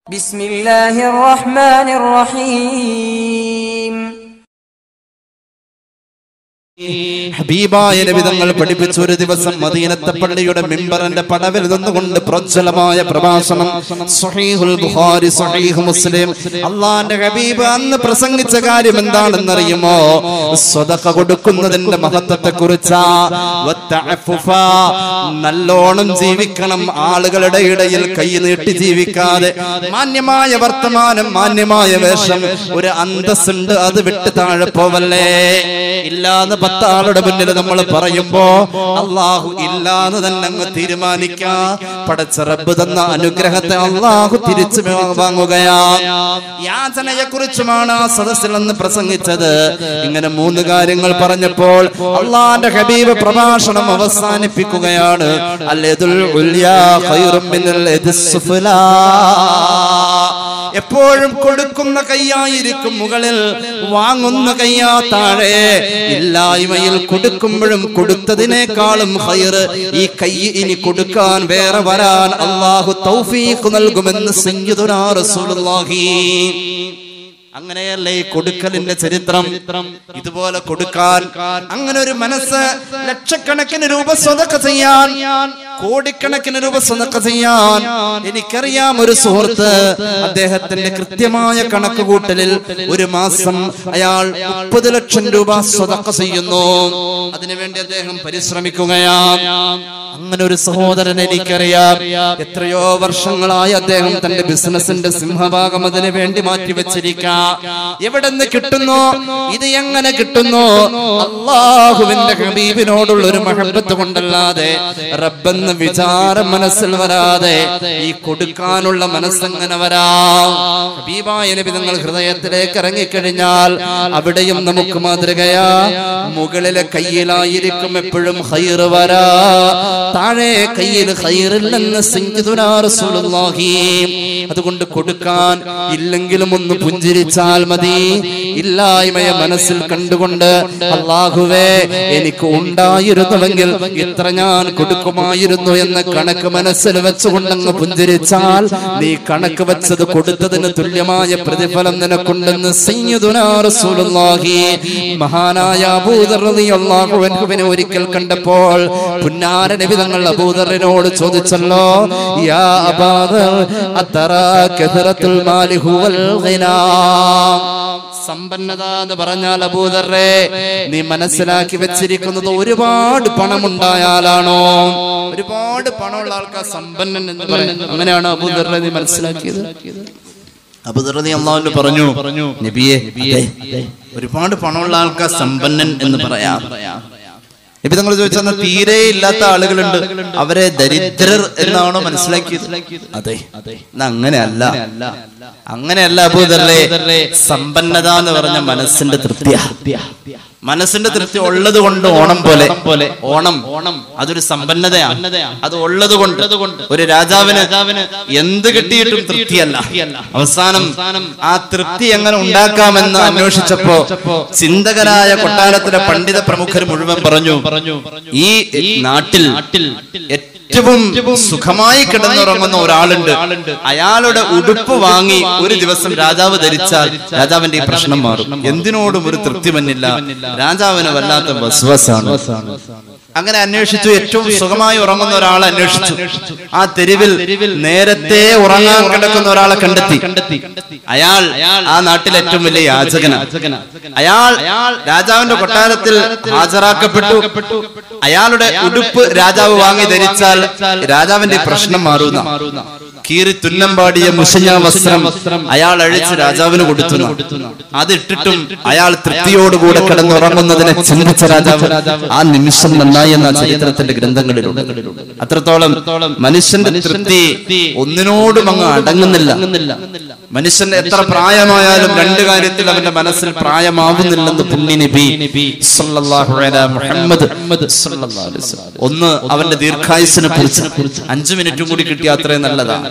بسم الله الرحمن الرحيم ഹബീബായ നബിതങ്ങൾ പഠിപ്പിച്ച ഒരു ദിവസം മദീനത്തെ പള്ളിയുടെ മിമ്പറിന്റെ പടവിൽ നിന്നുകൊണ്ട് പ്രോജ്വലമായ പ്രഭാഷണം സ്വഹീഹുൽ ബുഖാരി സ്വഹീഹ് മുസ്ലിം അള്ളാന്റെ ഹബീബ് അന്ന് പ്രസംഗിച്ച കാര്യം എന്താണെന്നറിയുമോ സ്വതക്ക കൊടുക്കുന്നതിന്റെ മഹത്വത്തെ കുറിച്ചാ നല്ലോണം ജീവിക്കണം ആളുകളുടെ ഇടയിൽ കൈ നീട്ടി ജീവിക്കാതെ മാന്യമായ വർത്തമാനം മാന്യമായ വേഷം ഒരു അന്തസ്സുണ്ട് അത് വിട്ട് താഴെ പോവല്ലേ ഇല്ലാന്ന് പത്താളുടെ മുന്നിൽ നമ്മൾ പറയുമ്പോ അള്ളാഹു ഇല്ലാന്ന് തന്നെ അങ്ങ് തീരുമാനിക്കാ പടച്ച റബ്ബ് തന്ന അനുഗ്രഹത്തെ അള്ളാഹു തിരിച്ചു വാങ്ങുകയാ യാചനയെ കുറിച്ചുമാണ് ആ സദസ്സിൽ നിന്ന് പ്രസംഗിച്ചത് ഇങ്ങനെ മൂന്ന് കാര്യങ്ങൾ പറഞ്ഞപ്പോൾ അള്ളാന്റെ ഹബീബ് പ്രഭാഷണം അവസാനിപ്പിക്കുകയാണ് അല്ലേതുൽ ഉല്യാ ഖൈറും മിനൽ യദിസ് സുഫ്ലാ എപ്പോഴും കൊടുക്കുന്ന കൈയായിരിക്കും മുകളിൽ വാങ്ങുന്ന കയ്യാ താഴെ ഇല്ലായ്മയിൽ കൊടുക്കുമ്പോഴും കൊടുത്തതിനേക്കാളും ഹൈറ് ഈ കൈ ഇനി കൊടുക്കാൻ വേറെ വരാൻ അള്ളാഹു തൗഫീഖ് നൽകുമെന്ന് സയ്യിദുനാ റസൂലുള്ളാഹി അങ്ങനെയല്ലേ ഈ കൊടുക്കലിന്റെ ചരിത്രം ഇതുപോലെ കൊടുക്കാൻ അങ്ങനെ ഒരു മനസ്സ് ലക്ഷക്കണക്കിന് രൂപ സ്വതക്ക ചെയ്യാൻ കോടിക്കണക്കിന് രൂപ സ്വതക്ക ചെയ്യാൻ എനിക്കറിയാം ഒരു സുഹൃത്ത് അദ്ദേഹത്തിന്റെ കൃത്യമായ കണക്ക് കൂട്ടലിൽ ഒരു മാസം അയാൾ മുപ്പത് ലക്ഷം രൂപ സ്വതക്ക ചെയ്യുന്നു അതിനുവേണ്ടി അദ്ദേഹം പരിശ്രമിക്കുകയാണ് അങ്ങനെ ഒരു സഹോദരൻ എനിക്കറിയാം എത്രയോ വർഷങ്ങളായി അദ്ദേഹം തന്റെ ബിസിനസിന്റെ സിംഹഭാഗം അതിനു വേണ്ടി മാറ്റി വെച്ചിരിക്കാം എവിടെ നിന്ന് കിട്ടുന്നു ഇത് എങ്ങനെ കിട്ടുന്നു അള്ളാഹുവിന്റെ ഹബീബിനോടുള്ള ഒരു മഹബത്ത് കൊണ്ടല്ലാതെ റബ്ബെന്ന് വിചാരം മനസ്സിൽ വരാതെ ഈ കൊടുക്കാനുള്ള മനസ്സെങ്ങനെ വരാം ഹബീബായ നബി നിങ്ങൾ ഹൃദയത്തിലേക്ക് ഇറങ്ങിക്കഴിഞ്ഞാൽ അവിടെയും നമുക്ക് മാതൃകയാ മുകളിലെ കയ്യിലായിരിക്കും എപ്പോഴും ഹൈറ് വരാ താഴെ കയ്യിൽ ഹൈറില്ലെന്ന് സയ്യിദുനാ റസൂലുള്ളാഹി അതുകൊണ്ട് കൊടുക്കാൻ ഇല്ലെങ്കിലും ഒന്ന് പുഞ്ചിരിച്ചാൽ മതി ഇല്ലായ്മയെ മനസ്സിൽ കണ്ടുകൊണ്ട് അള്ളാഹുവേ എനിക്ക് ഉണ്ടായിരുന്നുവെങ്കിൽ ഇത്ര ഞാൻ കൊടുക്കുമായിരുന്നു എന്ന കണക്ക് മനസ്സിൽ വെച്ചുകൊണ്ടങ്ങ് പുഞ്ചിരിച്ചാൽ നീ കണക്ക് വെച്ചത് കൊടുത്തതിന് തുല്യമായ പ്രതിഫലം നിനക്കുണ്ടെന്ന് സയ്യിദുനാ റസൂലുള്ളാഹി മഹാനായ അബൂദർ റളിയല്ലാഹു അൻഹുവിനെ ഒരിക്കൽ കണ്ടപ്പോൾ പുന്നാര നബി തങ്ങൾ അബൂദറിനോട് ചോദിച്ചല്ലോ യാ അബാദർ അത്തറാ കഥറത്തുൽ മാലി ഹുവൽ ഗിനാ സമ്പന്നത എന്ന് പറഞ്ഞാൽ അബൂദറേ നീ മനസ്സിലാക്കി വെച്ചിരിക്കുന്നത് ഒരുപാട് പണമുണ്ടായാലാണോ ഒരുപാട് പണമുള്ള ആൾക്കാർ സമ്പന്നൻ എന്ന് പറയുന്നത് അങ്ങനെയാണ് അബൂദറെ നീ മനസ്സിലാക്കിയത് അബുദറതി അള്ളാഹുവിന് പറഞ്ഞു പറഞ്ഞു നബിയെ അതെ, ഒരുപാട് പണമുള്ള ആൾക്കാർ സമ്പന്നൻ എന്ന് പറയാം നബി തങ്ങൾ ചോദിച്ചാൽ തീരെ ഇല്ലാത്ത ആളുകളുണ്ട് അവരെ ദരിദ്രർ എന്നാണോ മനസ്സിലാക്കിയത് അതെ എന്നാ അങ്ങനെയല്ല അങ്ങനെയല്ല അബൂദറേ സമ്പന്നത എന്ന് പറഞ്ഞ മനസ്സിന്റെ തൃപ്തിയാ മനസ്സിന്റെ തൃപ്തി ഉള്ളത് കൊണ്ട് ഓണം പോലെ ഓണം ഓണം അതൊരു സമ്പന്നതയാണ് അത് ഉള്ളത് കൊണ്ട് ഒരു രാജാവിന് എന്ത് കിട്ടിയിട്ടും തൃപ്തിയല്ല അവസാനം ആ തൃപ്തി എങ്ങനെ ഉണ്ടാക്കാമെന്ന് അന്വേഷിച്ചപ്പോ ചിന്തകരായ കൊട്ടാരത്തിലെ പണ്ഡിത പ്രമുഖർ മുഴുവൻ പറഞ്ഞു ഈ നാട്ടിൽ ഏറ്റവും സുഖമായി കിടന്നുറങ്ങുന്ന ഒരാളുണ്ട് അയാളുടെ ഉടുപ്പ് വാങ്ങി ഒരു ദിവസം രാജാവ് ധരിച്ചാൽ രാജാവിന്റെ ഈ പ്രശ്നം മാറും എന്തിനോടും ഒരു തൃപ്തി വന്നില്ല രാജാവിന് വല്ലാത്ത വസ്വസാണ് അങ്ങനെ അന്വേഷിച്ചു ഏറ്റവും സുഖമായി ഉറങ്ങുന്ന ഒരാളെ അന്വേഷിച്ചു ആ തെരുവിൽ നേരത്തെ ഉറങ്ങാൻ കിടക്കുന്ന ഒരാളെ കണ്ടെത്തി അയാൾ ആ നാട്ടിലെ ഏറ്റവും വലിയ യാചകനാണ് അയാൾ രാജാവിന്റെ കൊട്ടാരത്തിൽ ഹാജരാക്കപ്പെട്ടു അയാളുടെ ഉടുപ്പ് രാജാവ് വാങ്ങി ധരിച്ചാൽ രാജാവിന്റെ ഈ പ്രശ്നം മാറുന്ന കീറി തുന്നം പാടിയ മുഷഞ്ഞ വസ്ത്രം അയാൾ അഴിച്ച് രാജാവിന് കൊടുത്തു അതിട്ടിട്ടും അയാൾ തൃപ്തിയോടുകൂടെ കിടന്നുറങ്ങുന്നതിനെ ചിന്തിച്ച രാജാവ് ആ നിമിഷം നന്നായി എന്ന ചരിത്രത്തിന്റെ ഗ്രന്ഥങ്ങളിലുണ്ട് അത്രത്തോളം മനുഷ്യന്റെ തൃപ്തി ഒന്നിനോടും അങ്ങ് അടങ്ങുന്നില്ല മനുഷ്യൻ എത്ര പ്രായമായാലും രണ്ട് കാര്യത്തിൽ അവന്റെ മനസ്സിൽ പ്രായമാവുന്നില്ലെന്ന് പുണ്യ നബി സല്ലല്ലാഹു അലൈഹി മുഹമ്മദ് സല്ലല്ലാഹു അലൈഹി വസല്ലം. ഒന്ന് അവന്റെ ദീർഘായുസിനെ കുറിച്ച് അഞ്ചു മിനിറ്റും കൂടി കിട്ടിയ അത്രയും നല്ലതാണ്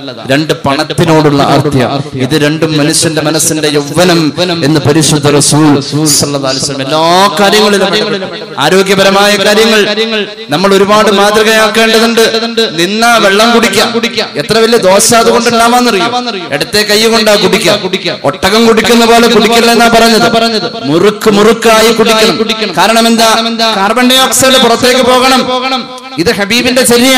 രണ്ട് പണത്തിനോടുള്ള ആർത്തിയ ഇത് രണ്ടും മനുഷ്യന്റെ മനസ്സിന്റെ യൗവനം എന്ന് പരിശുദ്ധ റസൂൽ സല്ലല്ലാഹു അലൈഹി വസല്ലം എല്ലാ കാര്യങ്ങളിലും ആരോഗ്യപരമായ കാര്യങ്ങൾ നമ്മൾ ഒരുപാട് മാതൃകയാക്കേണ്ടതുണ്ട് നിന്നാ വെള്ളം കുടിക്കാം എത്ര വലിയ ദോശ അതുകൊണ്ട് ഉണ്ടാവാന്നറിയോ ഇടത്തെ കൈ കൊണ്ടാ കുടിക്കാം ഒട്ടകം കുടിക്കുന്ന പോലെ കുടിക്കില്ല എന്നാ പറഞ്ഞത് മുറുക്ക് മുറുക്കായി കുടിക്കണം കാരണം എന്താ കാർബൺ ഡൈ ഓക്സൈഡ് പുറത്തേക്ക് പോകണം ഇത് ഹബീബിന്റെ ചര്യ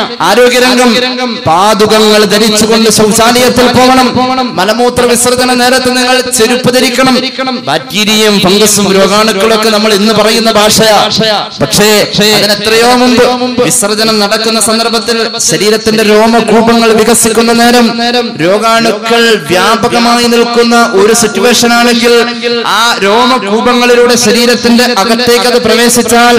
ആരോഗ്യരംഗം പാതുകങ്ങൾ ധരിച്ചുകൊണ്ട് ശൗചാലയത്തിൽ പോകണം മലമൂത്ര വിസർജന നേരത്ത് നിങ്ങൾ ചെരുപ്പ് ധരിക്കണം ബാക്ടീരിയയും ഫംഗസും രോഗാണുക്കളൊക്കെ നമ്മൾ ഇന്ന് പറയുന്ന ഭാഷയാ പക്ഷേ അതിന് എത്രയോ മുമ്പ് വിസർജനം നടക്കുന്ന സന്ദർഭത്തിൽ ശരീരത്തിന്റെ രോമകൂപങ്ങൾ വികസിക്കുന്ന നേരം രോഗാണുക്കൾ വ്യാപകമായി നിൽക്കുന്ന ഒരു സിറ്റുവേഷൻ ആണെങ്കിൽ ആ രോമകൂപങ്ങളിലൂടെ ശരീരത്തിന്റെ അകത്തേക്ക് അത് പ്രവേശിച്ചാൽ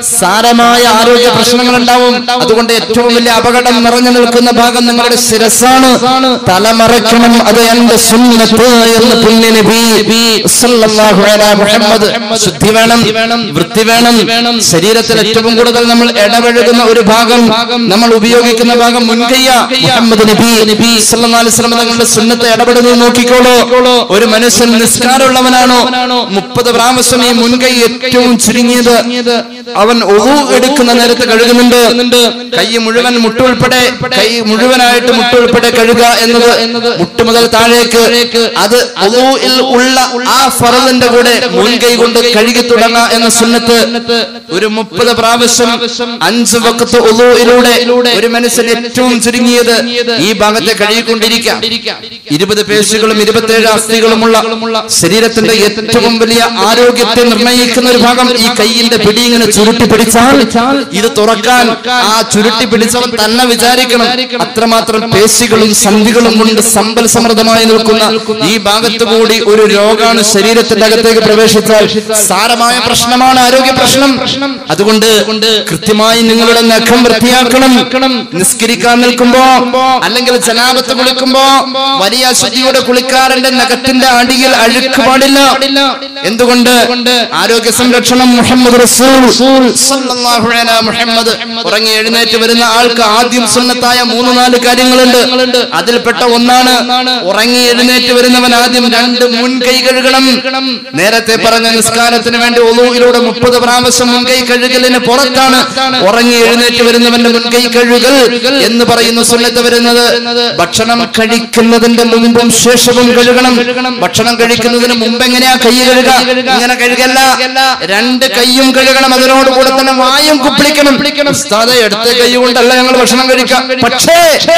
സാരമായ ആരോഗ്യ പ്രശ്നങ്ങൾ ഉണ്ടാവും അതുകൊണ്ട് ഏറ്റവും വലിയ അപകടം നിറഞ്ഞു നിൽക്കുന്ന ഭാഗം നിങ്ങളുടെ ശിരസാണ് തലമറയ്ക്കണം അത് എന്റെ സുന്നത്ത് എന്ന് പുണ്യ നബി സല്ലല്ലാഹു അലൈഹി മുഹമ്മദ് ശുദ്ധി വേണം വൃത്തി വേണം ശരീരത്തിൽ ഏറ്റവും കൂടുതൽ നമ്മൾ ഇടപഴകുന്ന ഒരു ഭാഗം നമ്മൾ ഉപയോഗിക്കുന്ന ഭാഗം മുൻകയ്യ മുഹമ്മദ് നബി നബി സല്ലല്ലാഹു അലൈഹി വസല്ലം തങ്ങളുടെ സുന്നത്തെ ഇടപെടുന്നത് നോക്കിക്കോളൂ ഒരു മനുഷ്യൻ നിസ്കാരമുള്ളവനാണോ മുപ്പത് പ്രാവശ്യം ഈ മുൻകൈ ഏറ്റവും ചുരുങ്ങിയത് അവൻ ഒഹു എടുക്കുന്ന നേരത്ത് കഴുകുന്നുണ്ട് കൈ മുഴുവൻ മുട്ടുൾപ്പെടെ കൈ മുഴുവനായിട്ട് മുട്ടുൾപ്പെടെ കഴുകുക എന്നത് മുട്ട് മുതൽ താഴേക്ക് അത് ഒഹുയിൽ ഉള്ള ആ ഫറലിന്റെ കൂടെ മുൻകൈ കൊണ്ട് കഴുകി തുടങ്ങുക എന്ന സുന്നത്ത് ഒരു മുപ്പത് പ്രാവശ്യം അഞ്ച് വക്കത്ത് ഒഹുയിലൂടെ ഒരു മനുഷ്യൻ ഏറ്റവും ചുരുങ്ങിയത് ഈ ഭാഗത്തെ കഴുകിക്കൊണ്ടിരിക്കാം ഇരുപത് പേശികളും ഇരുപത്തേഴ് അസ്ഥികളുമുള്ള ശരീരത്തിന്റെ ഏറ്റവും വലിയ ആരോഗ്യത്തെ നിർണ്ണയിക്കുന്ന ഒരു ഭാഗം ഈ കൈയിന്റെ പിടി ഇങ്ങനെ ചുരുട്ടി പിടിച്ചാൽ ഇത് തുറക്കാൻ ആ ചുരുട്ടി പിടിച്ചവൻ തന്നെ വിചാരിക്കണം അത്രമാത്രം പേശികളും സന്ധികളും കൊണ്ട് സമ്പൽ സമൃദ്ധമായി നിൽക്കുന്ന ഈ ഭാഗത്ത് കൂടി ഒരു രോഗാണ് ശരീരത്തിന്റെ അകത്തേക്ക് പ്രവേശിച്ചാൽ സാരമായ പ്രശ്നമാണ് ആരോഗ്യ പ്രശ്നം അതുകൊണ്ട് കൃത്യമായി നിങ്ങളുടെ നഖം വൃത്തിയാക്കണം നിസ്കരിക്കാൻ നിൽക്കുമ്പോ അല്ലെങ്കിൽ ജനാപത്ത് കുളിക്കുമ്പോ വലിയ അശുദ്ധിയോടെ കുളിക്കാരന്റെ നഖത്തിന്റെ അടിയിൽ അഴുക്ക് പാടില്ല എന്തുകൊണ്ട് ആരോഗ്യ സംരക്ഷണം മുഹമ്മദ് റസൂൽ സല്ലല്ലാഹു അലൈഹി മുഹമ്മദ് ഉറങ്ങി എഴുന്നേറ്റ് വരുന്ന ആൾക്ക് ആദ്യം സുന്നത്തായ മൂന്ന് നാല് കാര്യങ്ങളുണ്ട് അതിൽപ്പെട്ട ഒന്നാണ് ഉറങ്ങി എഴുന്നേറ്റ് വരുന്നവൻ ആദ്യം രണ്ട് മുൻകൈ കഴുകണം നേരത്തെ പറഞ്ഞ നിസ്കാരത്തിന് വേണ്ടി ഒലുവിലൂടെ മുപ്പത് പ്രാവശ്യം മുൻകൈ കഴുകലിന് പുറത്താണ് ഉറങ്ങി എഴുന്നേറ്റ് വരുന്നവന്റെ മുൻകൈ കഴുകൽ എന്ന് പറയുന്ന സുന്നത്ത് വരുന്നത് ഭക്ഷണം കഴിക്കുന്നതിന്റെ മുമ്പും ശേഷവും കഴുകണം ഭക്ഷണം കഴിക്കുന്നതിന് മുമ്പ് എങ്ങനെയാ കൈ കഴുകുക ഇങ്ങനെ കഴുകല്ല രണ്ട് കൈയും കഴുകണം അതിനോടുകൂടെ തന്നെ വായും കുപ്പിളിക്കണം ഉസ്താദെ ഇടത്തെ കൈ കൊണ്ടല്ല ഞങ്ങൾ ഭക്ഷണം കഴിക്കാം പക്ഷേ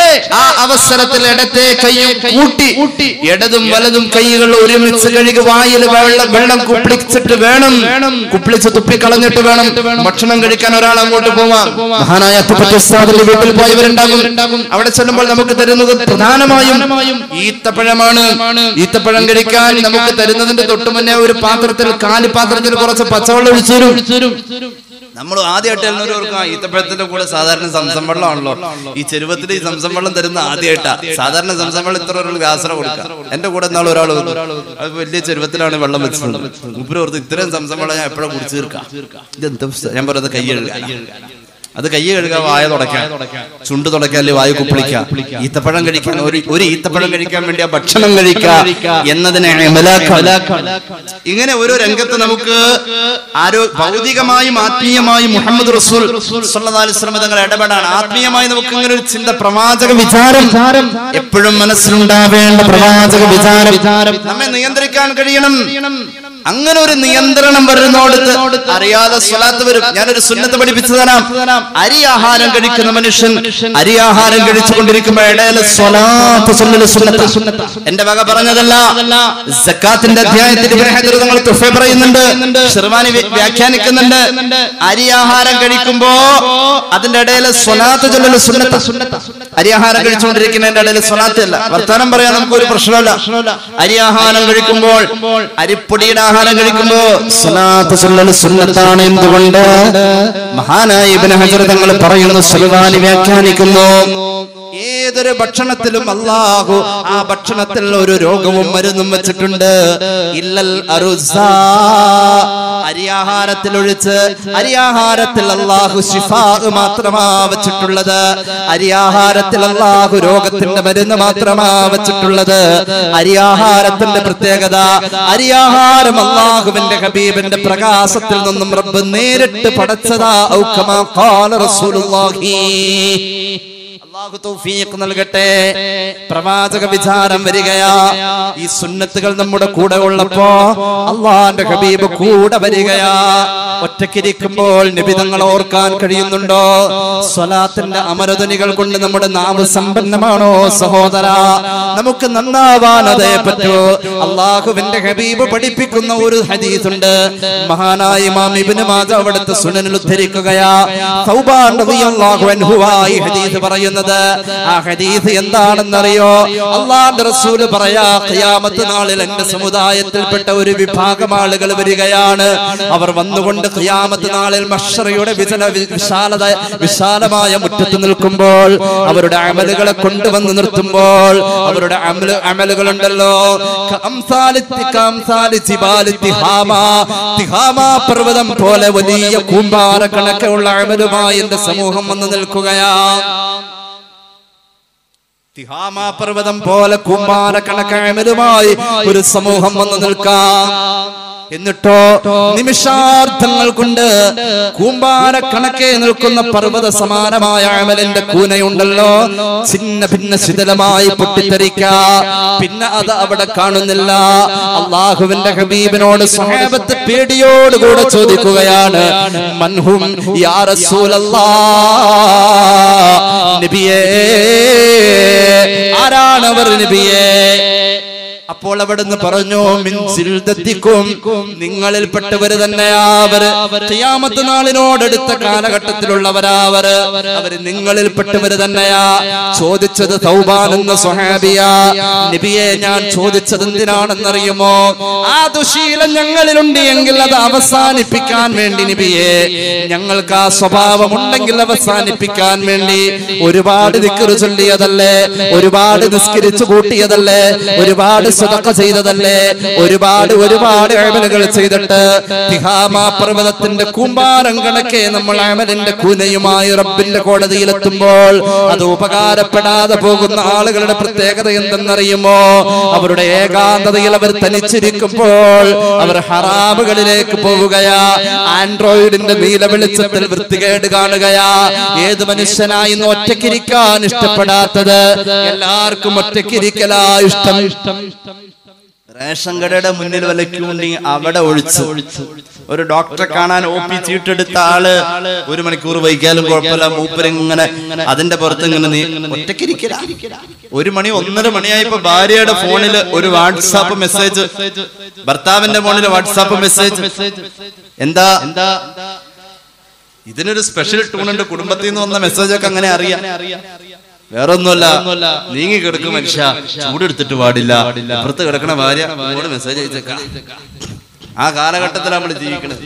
ആ അവസരത്തിൽ ഇടത്തെ കൈയും കൂട്ടി ഇടതും വലതും കൈകൾ ഒരുമിച്ച് കഴുകി വായിൽ വെള്ളം വെള്ളം കുപ്പിളിച്ചിട്ട് വേണം കുപ്പിളിച്ച് തുപ്പി കളഞ്ഞിട്ട് വേണം ഭക്ഷണം കഴിക്കാൻ ഒരാൾ അങ്ങോട്ട് പോവാം മഹാനായ അത്തുപ്പറ്റ ഉസ്താദിന്റെ വീട്ടിൽ പോയവരുണ്ടാകും അവിടെ ചെല്ലുമ്പോൾ നമുക്ക് തരുന്നത് പ്രധാനമായും ഈത്തപ്പഴമാണ് ഈത്തപ്പഴം കഴിക്കാൻ നമുക്ക് തരുന്നതിന്റെ തൊട്ടു മുന്നേ ഒരു പാത്രത്തിൽ കാലി പാത്രത്തിൽ കുറച്ച് പച്ചവെള്ളം ഒഴിച്ചു തരും നമ്മൾ ആദ്യമായിട്ട് എല്ലാവരും ഈത്തപ്പഴത്തിന്റെ കൂടെ സാധാരണ സംസം വെള്ളമാണല്ലോ ഈ ചെരുവത്തിൽ ഈ സംസം വെള്ളം തരുന്ന ആദ്യമായിട്ടാ സാധാരണ സംസം വെള്ളം ഇത്ര ഒരു ഗ്ലാസറ കൊടുക്കുക എന്റെ കൂടെ എന്നാൾ ഒരാൾ വന്നു അത് വലിയ ചെരുവത്തിലാണ് വെള്ളം വെച്ചത് മുപ്പര് ഓർത്ത് ഇത്രയും സംസം വെള്ളം ഞാൻ എപ്പോഴും കുടിച്ചു തീർക്കാം ഇതെന്താ പുസ്തകം? ഞാൻ പറയുന്നത് കൈ കഴുകാൻ അത് കൈ കഴുകാൻ വായ തുടയ്ക്കാൻ ചുണ്ട് തുടയ്ക്കാൻ അല്ലെങ്കിൽ വായു കുപ്പിളിക്കാം ഈത്തപ്പഴം കഴിക്കാൻ ഒരു ഒരു ഈത്തപ്പഴം കഴിക്കാൻ വേണ്ടി ആ ഭക്ഷണം കഴിക്കുക എന്നതിനെ ഇമലാക്കാം. ഇങ്ങനെ ഓരോ രംഗത്ത് നമുക്ക് ആരോ ഭൗതികമായും ആത്മീയമായും മുഹമ്മദ് റസൂൽ സല്ലല്ലാഹു അലൈഹി വസല്ലം തങ്ങൾ ഇടപെടാൻ ആത്മീയമായി നമുക്ക് ഇങ്ങനെ ഒരു ചിന്ത പ്രവാചക വിചാരം എപ്പോഴും മനസ്സിലുണ്ടാവേണ്ട പ്രവാചക വിചാരം നമ്മെ നിയന്ത്രിക്കാൻ കഴിയണം അങ്ങനെ ഒരു നിയന്ത്രണം വരുന്നോടത്ത് അറിയാതെ സ്വലാത്ത് വരും ഞാനൊരു സുന്നത്ത് പഠിപ്പിച്ചു തരാം അരി ആഹാരം കഴിക്കുന്ന മനുഷ്യൻ അരി ആഹാരം കഴിച്ചുകൊണ്ടിരിക്കുമ്പോൾ ഇടയിലെ സ്വലാത്ത് ചൊല്ലല് സുന്നത്ത് എന്റെ വക പറഞ്ഞതല്ല സക്കാത്തിന്റെ അധ്യായത്തിൽ ഇബ്നു ഹജർ തങ്ങൾ തുഫ പറയുന്നുണ്ട് ഷിർവാനി വ്യ- വ്യാഖ്യാനിക്കുന്നുണ്ട് അരി ആഹാരം കഴിക്കുമ്പോ അതിന്റെ ഇടയിലെ സ്വലാത്ത് ചൊല്ലല് സുന്നത്ത് അരി ആഹാരം കഴിച്ചുകൊണ്ടിരിക്കുന്നതിന്റെ ഇടയിൽ സ്വലാത്ത് അല്ല വർത്താനം പറയാൻ നമുക്ക് ഒരു പ്രശ്നമല്ല അരി ആഹാരം കഴിക്കുമ്പോൾ അരിപ്പൊടിയുടെ ആഹാരം കഴിക്കുമ്പോ സ്വലാത്ത് ചൊല്ലല് സുന്നത്താണ് എന്തുകൊണ്ട് മഹാനായ ഇബ്നു ഹജർ തങ്ങൾ പറയുന്നു സുൽവാനി വ്യാഖ്യാനിക്കുന്നു ഏതൊരു ഭക്ഷണത്തിലും അള്ളാഹു ആ ഭക്ഷണത്തിൽ ഒരു രോഗവും മരുന്നും വെച്ചിട്ടുണ്ട് ഇല്ലൽ അറുസാ അരിയാഹാരത്തിൽ ഒഴിച്ച് അരിയാഹാരത്തിൽ അള്ളാഹു ഷിഫാ മാത്രമാ വെച്ചിട്ടുള്ളത് അരിയാഹാരത്തിൽ അള്ളാഹു രോഗത്തിന്റെ മരുന്ന് മാത്രമാ വെച്ചിട്ടുള്ളത് അരിയാഹാരത്തിന്റെ പ്രത്യേകത അരിയാഹാരം അള്ളാഹുവിന്റെ ഹബീബിന്റെ പ്രകാശത്തിൽ നിന്നും റബ്ബ് നേരിട്ട് പടച്ചതാ ഔക്കമാ ഖാല റസൂലുള്ളാഹി അള്ളാഹു തൗഫീഖ് നൽകട്ടെ പ്രവാചക വിചാരം വരികയാ ഈ സുന്നത്തുകൾ നമ്മുടെ കൂടെ ഉള്ളപ്പോ അള്ളാന്റെ ഹബീബ് കൂടെ വരികയാ ഒറ്റക്കിരിക്കുമ്പോൾ നിബിതങ്ങൾ ഓർക്കാൻ കഴിയുന്നുണ്ടോ സ്വലാത്തിന്റെ അമരധ്വനികൾ കൊണ്ട് നമ്മുടെ നാവ് സമ്പന്നമാണോ സഹോദര നമുക്ക് നന്നാവാൻ അതേ പറ്റൂ അള്ളാഹുവിന്റെ ഹബീബ് പഠിപ്പിക്കുന്ന ഒരു ഹദീസുണ്ട് മഹാനായ ഇമാം ഇബ്നു മാജ അവിടുത്തെ സുനനിൽ ഉദ്ധരിക്കുകയാ സൗബാൻ റളിയല്ലാഹു അൻഹുവായി ഹദീസ് പറയുന്നത് ആ ഹദീസ് എന്താണെന്നറിയോ അള്ളാഹുവിന്റെ റസൂല് പറയാ ഖിയാമത്ത് നാളിൽ എന്റെ സമുദായത്തിൽപ്പെട്ട ഒരു വിഭാഗം ആളുകൾ വരികയാണ് അവർ വന്നുകൊണ്ട് ഖിയാമത്ത് നാളിൽ മഷറയുടെ വിജന വിശാലത വിശാലമായ മുറ്റത്ത് നിൽക്കുമ്പോൾ അവരുടെ അമലുകളെ കൊണ്ടുവന്ന് നിർത്തുമ്പോൾ അവരുടെ അമല് അമലുകളുണ്ടല്ലോ കംസാലി കംസാലി ജിബാലി തിഹാമ. തിഹാമ പർവ്വതം പോലെ വലിയ കൂമ്പാര കണക്കുള്ള അമലുമായി എന്റെ സമൂഹം വന്ന് നിൽക്കുകയാ തിഹാമ പർവ്വതം പോലെ കൂമ്പാര കണക്കമലുമായി ഒരു സമൂഹം വന്ന് നിൽക്കാം എന്നിട്ടോ നിമിഷാർത്ഥങ്ങൾ കൊണ്ട് കൂമ്പാര കണക്കെ നിൽക്കുന്ന പർവ്വത സമാനമായ അമലിന്റെ കൂനയുണ്ടല്ലോ ചിന്ന ഭിന്ന ശിഥിലമായി പൊട്ടിത്തെറിക്ക പിന്നെ അത് അവിടെ കാണുന്നില്ല അള്ളാഹുവിന്റെ ഹബീബിനോട് സ്വഹാബത്ത് പേടിയോടുകൂടെ ചോദിക്കുകയാണ് മൻഹും യാ റസൂലല്ലാ നബിയേ ആരാണവർ നബിയേ അപ്പോൾ അവിടുന്ന് പറഞ്ഞു മിൻ സിൽദത്തിക്കും നിങ്ങളിൽപ്പെട്ടവര് തന്നെയാവര് ഖിയാമത്ത് നാളിനോടടുത്ത കാലഘട്ടത്തിലുള്ളവരാവര് അവര് നിങ്ങളിൽപ്പെട്ടവര് തന്നെയാ ചോദിച്ചത് തൗബാൻ എന്ന സ്വഹാബിയ നബിയെ ഞാൻ ചോദിച്ചത് എന്തിനാണെന്നറിയുമോ ആ ദുശീലം ഞങ്ങളിലുണ്ട് എങ്കിൽ അത് അവസാനിപ്പിക്കാൻ വേണ്ടി നബിയെ ഞങ്ങൾക്ക് ആ സ്വഭാവം ഉണ്ടെങ്കിൽ അവസാനിപ്പിക്കാൻ വേണ്ടി ഒരുപാട് ദിക്കറ് ചൊല്ലിയതല്ലേ ഒരുപാട് നിസ്കരിച്ചു കൂട്ടിയതല്ലേ ഒരുപാട് സ്വതക്ക ചെയ്തതല്ലേ ഒരുപാട് ഒരുപാട് അമലുകൾ ചെയ്തിട്ട് തിഹാമ പർവ്വതത്തിന്റെ കൂമ്പാരം കണക്കെ നമ്മൾ അമലിന്റെ കൂനയുമായി റബ്ബിന്റെ കോടതിയിലെത്തുമ്പോൾ അത് ഉപകാരപ്പെടാതെ പോകുന്ന ആളുകളുടെ പ്രത്യേകത എന്തെന്നറിയുമോ അവരുടെ ഏകാന്തതയിൽ അവർ തനിച്ചിരിക്കുമ്പോൾ അവർ ഹറാമുകളിലേക്ക് പോവുകയാ ആൻഡ്രോയിഡിന്റെ നീല വെളിച്ചത്തിൽ വൃത്തികേട് കാണുകയാ ഏത് മനുഷ്യനായി ഇന്ന് ഒറ്റക്കിരിക്കാൻ ഇഷ്ടപ്പെടാത്തത് എല്ലാവർക്കും ഒറ്റക്കിരിക്കലാ ഇഷ്ടം റേഷൻ കടയുടെ മുന്നിൽ വലക്കുണ്ടെങ്കിൽ അവിടെ ഒഴിച്ചു ഒരു ഡോക്ടറെ കാണാൻ ഒ പി ചീട്ടെടുത്ത ആള് ഒരു മണിക്കൂർ വൈകിയാലും കുഴപ്പമില്ല മൂപ്പരിങ്ങനെ അതിന്റെ പുറത്ത് ഇങ്ങനെ നീ ഒറ്റക്കിരിക്കല ഒരു മണി ഒന്നര മണിയായപ്പോ ഭാര്യയുടെ ഫോണിൽ ഒരു വാട്സാപ്പ് മെസ്സേജ് ഭർത്താവിന്റെ ഫോണിൽ വാട്സാപ്പ് മെസ്സേജ് എന്താ എന്താ ഇതിനൊരു സ്പെഷ്യൽ ടൂണുണ്ട് കുടുംബത്തിൽ നിന്ന് വന്ന മെസ്സേജ് ഒക്കെ അങ്ങനെ അറിയാം വേറൊന്നുമല്ല നീങ്ങി കിടക്കും മനുഷ്യ ചൂടെടുത്തിട്ട് പാടില്ല അപ്പുറത്ത് കിടക്കണ ഭാര്യ ഇങ്ങോട്ട് മെസ്സേജ് അയച്ചേക്കാം ആ കാലഘട്ടത്തിലാണ് നമ്മൾ ജീവിക്കുന്നത്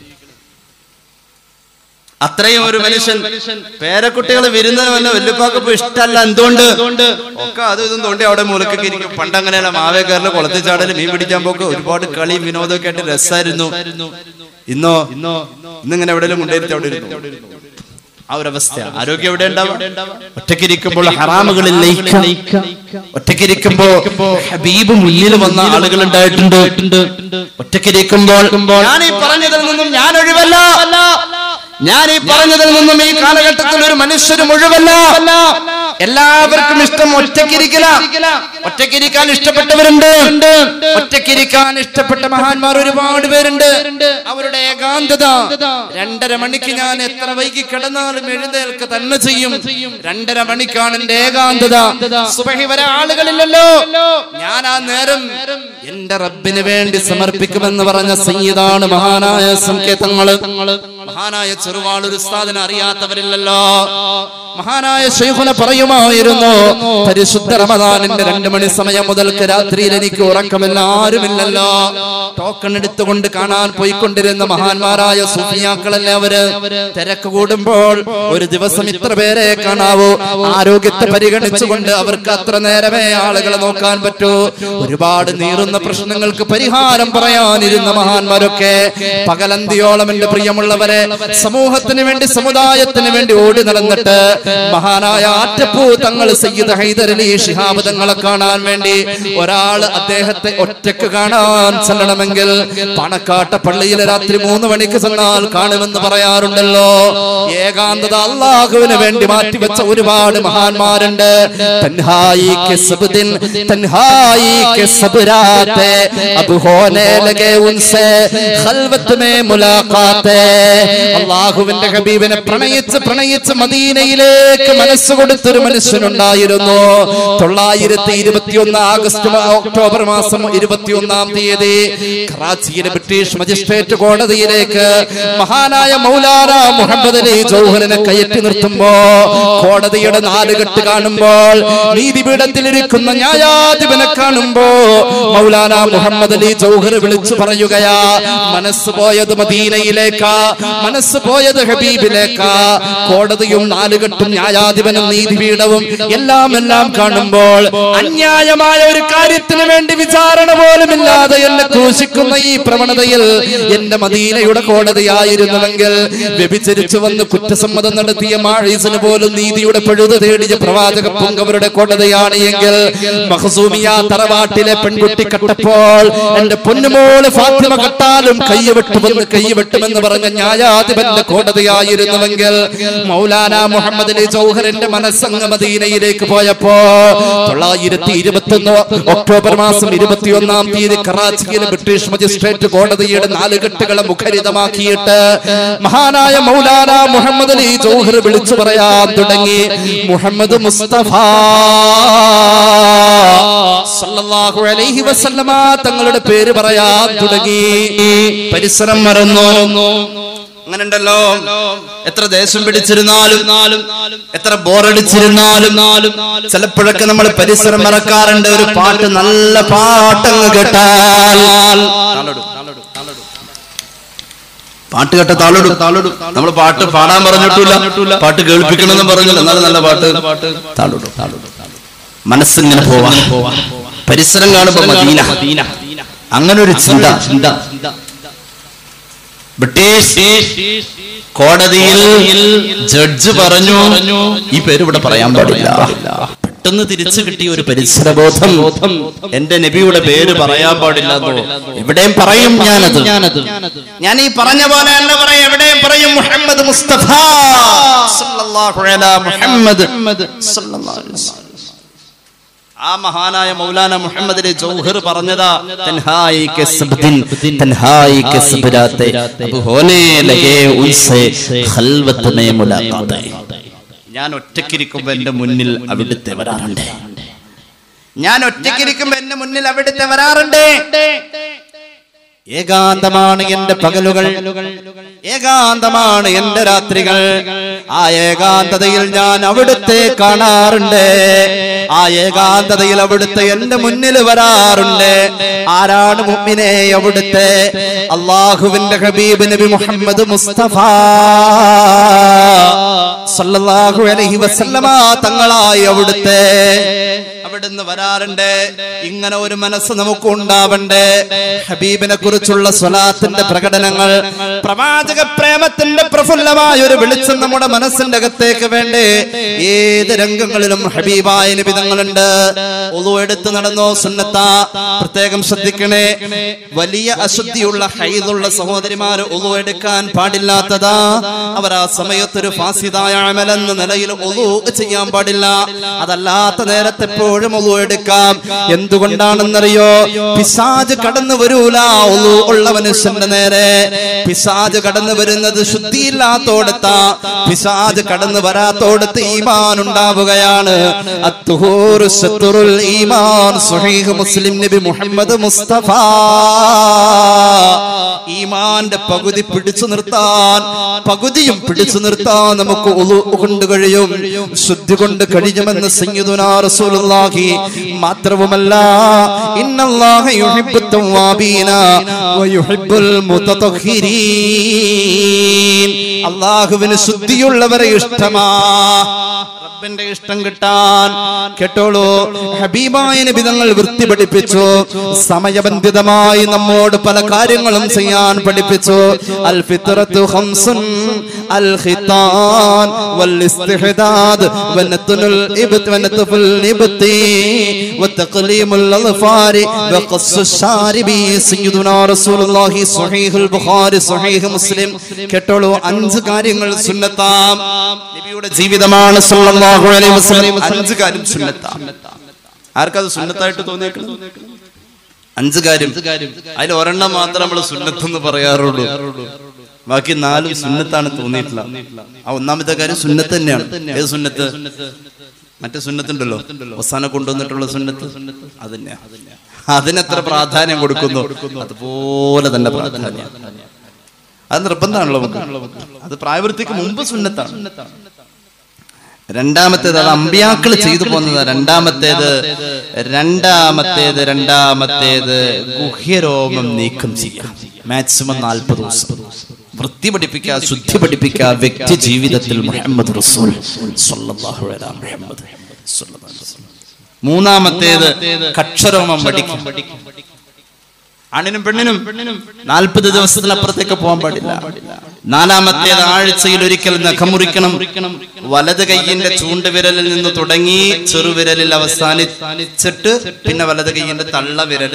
അത്രയും ഒരു മനുഷ്യൻ പേരക്കുട്ടികൾ വിരുന്നവല്ല വല്ലുപ്പാക്കപ്പോ ഇഷ്ടമല്ല എന്തുകൊണ്ട് ഒക്കെ അത് ഇതും തോണ്ടി അവിടെ മൂലക്കൊക്കെ ഇരിക്കും പണ്ട് അങ്ങനെയല്ല മാവേക്കാരില് കുളത്തിച്ചാടല് മീൻ പിടിക്കാൻ പോക്ക് ഒരുപാട് കളിയും വിനോദമൊക്കെ ആയിട്ട് രസമായിരുന്നു ഇന്നോ ഇന്നോ ഇന്നിങ്ങനെ എവിടെയെങ്കിലും കൊണ്ടുവരുത്തി അവിടെ ഇരുന്നു ആ ഒരു അവസ്ഥ ആരോഗ്യം എവിടെ ഉണ്ടാവും ഒറ്റക്കിരിക്കുമ്പോൾ ഹറാമുകളിൽ ലയിക്ക ഒറ്റക്കിരിക്കുമ്പോ ഹബീബ് മുന്നിൽ വന്ന ആളുകൾ ഉണ്ടായിട്ടുണ്ട് ഒറ്റക്കിരിക്കുമ്പോൾ ഞാൻ ഈ പറഞ്ഞതിൽ നിന്നും ഞാൻ ഒഴിവല്ല ഞാൻ ഈ പറഞ്ഞതിൽ നിന്നും ഈ കാലഘട്ടത്തിൽ ഒരു മനുഷ്യരും ഒഴിവല്ല എല്ലാവർക്കും ഇഷ്ടം ഒറ്റക്കിരിക്കല ഒറ്റക്കിരിക്കാൻ ഇഷ്ടപ്പെട്ടവരുണ്ട് ഒറ്റക്കിരിക്കാൻ ഇഷ്ടപ്പെട്ട മഹാന്മാർ ഒരുപാട് പേരുണ്ട് അവരുടെ ഏകാന്തത രണ്ടര മണിക്ക് ഞാൻ എത്ര വൈകി കിടന്നാലും എഴുന്നേൽക്ക തന്നെ ചെയ്യും രണ്ടര മണിക്കാണ് എന്റെ ഏകാന്തത സുബഹി വരെ ആളുകളില്ലല്ലോ ഞാൻ ആ നേരം എന്റെ റബ്ബിന് വേണ്ടി സമർപ്പിക്കുമെന്ന് പറഞ്ഞ സംഗീതാണ് മഹാനായ സങ്കേതങ്ങള് മഹാനായ ചെറുവാളൊരു ഉസ്താദിനെ അറിയാത്തവരില്ലല്ലോ മഹാനായ ശൈഖുന പറയുമായിരുന്നു പരിശുദ്ധ റമദാനിന്റെ രണ്ടു മണി സമയം മുതൽക്ക് രാത്രിയിൽ എനിക്ക് ഉറക്കമില്ല ആരുമില്ലല്ലോ ടോക്കൺ എടുത്തുകൊണ്ട് കാണാൻ പോയിക്കൊണ്ടിരുന്ന മഹാന്മാരായ സൂഫിയാക്കളല്ലേ അവര് തിരക്ക് കൂടുമ്പോൾ ഒരു ദിവസം ഇത്ര പേരെ കാണാവൂ ആരോഗ്യത്തെ പരിഗണിച്ചുകൊണ്ട് അവർക്ക് അത്ര നേരമേ ആളുകളെ നോക്കാൻ പറ്റൂ ഒരുപാട് നീറുന്ന പ്രശ്നങ്ങൾക്ക് പരിഹാരം പറയാനിരുന്ന മഹാന്മാരൊക്കെ പകലന്തിയോളം എന്റെ പ്രിയമുള്ളവരെ സമൂഹത്തിന് വേണ്ടി സമുദായത്തിന് വേണ്ടി ഓടി നടന്നിട്ട് മഹാനായ ആറ്റപ്പൂ തങ്ങൾ സയ്യിദ് ഹൈദർ അലി ഷിഹാബ് തങ്ങളെ കാണാൻ വേണ്ടി ഒരാൾ അദ്ദേഹത്തെ ഒറ്റക്ക് കാണാൻ ചെല്ലണമെങ്കിൽ പണക്കാട്ട പള്ളിയിൽ രാത്രി മൂന്ന് മണിക്ക് ചെന്നാൽ കാണുമെന്ന് പറയാറുണ്ടല്ലോ ഏകാന്തത അള്ളാഹുവിന് വേണ്ടി മാറ്റിവെച്ച ഒരുപാട് മഹാന്മാരുണ്ട് തൻഹായി കെ സബ് ദിൻ തൻഹായി കെ സബ് രാത്തെ അബ് ഹോനെ ലഗെ ഉൻസെ ഖൽവത്ത് മേ മുലാഖാത്തെ അള്ളാഹുവിന്റെ ഹബീബിനെ പ്രണയിച്ച് പ്രണയിച്ച് മദീനയിലേക്ക് മനസ്സ് കൊടുത്തൊരു മനുഷ്യനുണ്ടായിരുന്നു തൊള്ളായിരത്തി ഇരുപത്തിയൊന്ന് ആഗസ്റ്റ് മ- ഒക്ടോബർ മാസം ഇരുപത്തിയൊന്നാം തീയതി കറാച്ചിയിലെ ബ്രിട്ടീഷ് മജിസ്ട്രേറ്റ് കോടതിയിലേക്ക് മഹാനായ മൗലാന മുഹമ്മദ് അലി ജൗഹറിനെ കയറ്റി നിർത്തുമ്പോ കോടതിയുടെ നാലുകെട്ട് കാണുമ്പോൾ നീതിപീഠത്തിലിരിക്കുന്ന ന്യായാധിപനെ കാണുമ്പോ മൗലാന മുഹമ്മദ് അലി ജൗഹർ വിളിച്ചു പറയുകയാ മനസ്സ് പോയത് മദീനയിലേക്കാ മനസ്സ് പോയത് ഹബീബിലേക്കാ കോടതിയും നാലുകെട്ടും ന്യായാധിപനും നീതിപീഠവും എല്ലാം എല്ലാം കാണുമ്പോൾ അന്യായമായ ഒരു കാര്യത്തിന് വേണ്ടി വിചാരണ പോലുമില്ലാതെ എന്നെ ക്രൂശിക്കുന്ന ഈ പ്രവണതയിൽ എന്റെ മദീനയുടെ കോടതിയായിരുന്നുവെങ്കിൽ വ്യഭിചരിച്ചു വന്ന് കുറ്റസമ്മതം നടത്തിയ മാഴീസിന് പോലും നീതിയുടെ പഴുത് തേടിയ പ്രവാചക പൊങ്കവരുടെ കോടതിയാണ് എങ്കിൽ മഹസൂമിയ തറവാട്ടിലെ പെൺകുട്ടി കട്ടപ്പോൾ എന്റെ പൊന്നുമോള് ഫാത്തിമ കട്ടാലും കയ്യവെട്ടുമെന്ന് കയ്യവെട്ടുമെന്ന് പറഞ്ഞ ന്യായാധിപന്റെ കോടതിയായിരുന്നുവെങ്കിൽ മൗലാന മുഹമ്മദ് അലി ജൗഹറിന്റെ മനസ്സങ്ങ് മദീനയിലേക്ക് പോയപ്പോ തൊള്ളായിരത്തി ഇരുപത്തി ഒന്ന് ഒക്ടോബർ മാസം ഇരുപത്തിയൊന്നാം തീയതി കറാച്ചിയിലെ ബ്രിട്ടീഷ് മജിസ്ട്രേറ്റ് കോടതിയുടെ നാലുകെട്ടുകളെ മുഖരിതമാക്കിയിട്ട് മഹാനായ മൗലാന മുഹമ്മദ് അലി ജൗഹർ വിളിച്ചു പറയാൻ തുടങ്ങി മുഹമ്മദ് മുസ്തഫ സല്ലല്ലാഹു അലൈഹി വസല്ലമ തങ്ങളുടെ പേര് പറയാൻ തുടങ്ങി പരിസരം മറന്നു അങ്ങനെ ഉണ്ടല്ലോ എത്ര ദേശം പിടിച്ചിരുന്നാലും എത്ര ബോറടിച്ചിരുന്നാലും ചിലപ്പോഴൊക്കെ നമ്മൾ പരിസരം മറക്കാറുണ്ട് ഒരു പാട്ട് നല്ല പാട്ടങ്ങ് കേട്ടാൽ പാട്ട് കേട്ട താളോടും താളോടും നമ്മൾ പാട്ട് പാടാൻ പറഞ്ഞിട്ടില്ല പാട്ട് കേൾപ്പിക്കണമെന്ന് പറഞ്ഞില്ല എന്നാലും നല്ല പാട്ട് താളോടും മനസ്സിങ്ങനെ പോവാൻ പരിസരം കാണുമ്പോ മദീന അങ്ങനെ ഒരു ചിന്ത ചിന്ത ബ്രിട്ടീഷ് കോടതിയിൽ ജഡ്ജ് പറഞ്ഞു ഈ പേര് ഇവിടെ പറയാൻ പാടില്ല പെട്ടെന്ന് തിരിച്ചു കിട്ടിയ ഒരു പരിസരബോധം എന്റെ നബിയുടെ പേര് പറയാൻ പാടില്ല എവിടെയും പറയും ഞാനത് ഞാൻ ഈ പറഞ്ഞ പോലെ അല്ല പറയും എവിടെയും പറയും മുഹമ്മദ് മുസ്തഫ സല്ലല്ലാഹു അലാ മുഹമ്മദ് സല്ലല്ലാഹു അലൈഹി വസല്ലം. ആ മഹാനായ മൗലാന മുഹമ്മദ് അലി ജൗഹർ പറഞ്ഞതാ തൻഹായി കെ സബ്ദിൻ തൻഹായി കെ സബ്രാത്തെ അബ് ഹോനെ ലഗേ ഉൻസെ ഖൽവത്ത് മേ മുലാഖാത്തെ ഞാൻ ഒറ്റക്കിരിക്കുമ്പോ എന്റെ മുന്നിൽ അവിടുത്തെ വരാറുണ്ട് ഞാൻ ഒറ്റക്കിരിക്കുമ്പോ എന്റെ മുന്നിൽ അവിടുത്തെ വരാറുണ്ട് ഏകാന്തമാണ് എന്റെ പകലുകൾ ഏകാന്തമാണ് എന്റെ രാത്രികൾ ആ ഏകാന്തതയിൽ ഞാൻ അവിടുത്തെ കാണാറുണ്ട് ആ ഏകാന്തതയിൽ അവിടുത്തെ എന്റെ മുന്നിൽ വരാറുണ്ട് ആരാണ് മുമ്മിനെ അവിടുത്തെ അള്ളാഹുവിന്റെ ഹബീബ് നബി മുഹമ്മദ് മുസ്തഫ സല്ലല്ലാഹു അലൈഹി വസല്ലമ തങ്ങളായി അവിടുത്തെ അവിടുന്ന് വരാറുണ്ട് ഇങ്ങനെ ഒരു മനസ്സ് നമുക്ക് ഉണ്ടാവണ്ടേ ഹബീബിനെ കുറിച്ചുള്ള സ്വലാത്തിന്റെ പ്രകടനങ്ങൾ പ്രവാചക പ്രേമത്തിന്റെ പ്രഫുല്ലമായ ഒരു വെളിച്ചം നമ്മുടെ മനസ്സിന്റെ അകത്തേക്ക് വേണ്ടേ ഏത് രംഗങ്ങളിലും ഹബീബായ നിബിതങ്ങളുണ്ട് ഒതു എടുത്ത് നടന്നോ സുന്നത്ത പ്രത്യേകം ശ്രദ്ധിക്കണേ വലിയ അശുദ്ധിയുള്ള ഹൈദുള്ള സഹോദരിമാര് ഒതു എടുക്കാൻ പാടില്ലാത്തതാ അവർ ആ സമയത്ത് ഒരു ഫാസിദായ അമലെന്ന നിലയിൽ ഒതു ചെയ്യാൻ പാടില്ല അതല്ലാത്ത നേരത്തെ എപ്പോഴും എപ്പോഴും ഒളു എടുക്കാം എന്തുകൊണ്ടാണെന്നറിയോ പിശാജ് കടന്നു വരൂല ഒളു ഉള്ള മനുഷ്യന്റെ നേരെ പിശാജ് കടന്നു വരുന്നത് ശുദ്ധിയില്ലാത്തോടത്താ പിശാജ് കടന്നു വരാത്തോടത്ത് ഈമാൻ ഉണ്ടാവുകയാണ് അത്തുഹൂറു ശത്രുൽ ഈമാൻ സ്വഹീഹ് മുസ്ലിം നബി മുഹമ്മദ് മുസ്തഫ ഈമാന്റെ പകുതി പിടിച്ചു നിർത്താൻ പകുതിയും പിടിച്ചു നിർത്താൻ നമുക്ക് ഉളു കൊണ്ട് കഴിയും ശുദ്ധി കൊണ്ട് കഴിയുമെന്ന് സയ്യിദുനാ റസൂലുള്ളാഹി മാത്രവുമല്ല ഇന്നല്ലാഹ യുഹിബ്ബു തവ്വാബീന വയുഹിബ്ബുൽ മുതതഹിരീൻ അല്ലാഹുവിന് ശുദ്ധിയുള്ളവരെ ഇഷ്ടമാ റബ്ബിന്റെ ഇഷ്ടം കിട്ടാൻ കേട്ടോളൂ ഹബീബായ നബി തങ്ങൾ വൃത്തി പഠിപ്പിച്ചു സമയബന്ധിതമായി നമ്മോട് പല കാര്യങ്ങളും ചെയ്യാൻ പഠിപ്പിച്ചു അൽ ഫിത്രത്തു ഖംസുൻ അൽ ഖിതാൻ വൽ ഇസ്തിഹദാദ് വനത്തുൽ ഇബ്ത് വനത്തുൽ ഇബ്തി വതഖലീമുൽ അൽഫാരി വഖസ്സു ശാരിബി സയ്യിദുനാ റസൂലുള്ളാഹി സ്വഹീഹുൽ ബുഖാരി സ്വഹീഹ് മുസ്ലിം കേട്ടോളൂ അഞ്ച് കാര്യങ്ങൾ സുന്നത്താം നബിയുടെ ജീവിതമാണ് സല്ലല്ലാഹു അലൈഹി വസല്ലം അഞ്ച് കാര്യം സുന്നത്താം ആർക്കത് സുന്നത്തായിട്ട് തോന്നിയേക്കുന്നത് അഞ്ച് കാര്യം അതിൽ ഒരെണ്ണം മാത്രം നമ്മൾ സുന്നത്തെന്ന് പറയാറുള്ളൂ ബാക്കി നാലും സുന്നത്താണ് തോന്നിയിട്ടില്ല ആ ഒന്നാമത്തെ കാര്യം സുന്നത്ത് തന്നെയാണ് ഏത് സുന്നത്ത് മറ്റേ സുന്നത്തുണ്ടല്ലോ അവസാനം കൊണ്ടുവന്നിട്ടുള്ള സുന്നത്ത് അതന്നെ അതിനെത്ര പ്രാധാന്യം കൊടുക്കുന്നു അതുപോലെ തന്നെ പ്രാധാന്യം അത് നിർബന്ധമാണല്ലോ നമുക്ക് അത് പ്രായവൃത്തിക്ക് മുമ്പ് സുന്നത്താണ് രണ്ടാമത്തേത് അത് അമ്പ്യാക്കൾ ചെയ്തു പോകുന്നത് രണ്ടാമത്തേത് രണ്ടാമത്തേത് രണ്ടാമത്തേത് ഗുഹ്യരോമം നീക്കം ചെയ്യാം മാക്സിമം നാൽപ്പത് ദിവസം വൃത്തി പഠിപ്പിക്കുക ശുദ്ധി പഠിപ്പിക്കുക വ്യക്തി ജീവിതത്തിൽ മുഹമ്മദ് റസൂൽ സ്വല്ലല്ലാഹു അലാ മുഹമ്മദ് സ്വല്ലല്ലാഹു അലൈഹി വസല്ലം. മൂന്നാമത്തേത് കക്ഷരോമം പഠിക്കും ആണിനും പെണ്ണിനും നാൽപ്പത് ദിവസത്തിനപ്പുറത്തേക്ക് പോകാൻ പാടില്ല നാലാമത്തേത് ആഴ്ചയിൽ ഒരിക്കൽ നഖമുറിക്കണം വലത് കൈയിന്റെ ചൂണ്ടുവിരലിൽ നിന്ന് തുടങ്ങി ചെറുവിരലിൽ അവസാനിച്ചിട്ട് പിന്നെ വലത് കൈയിന്റെ തള്ളവിരൽ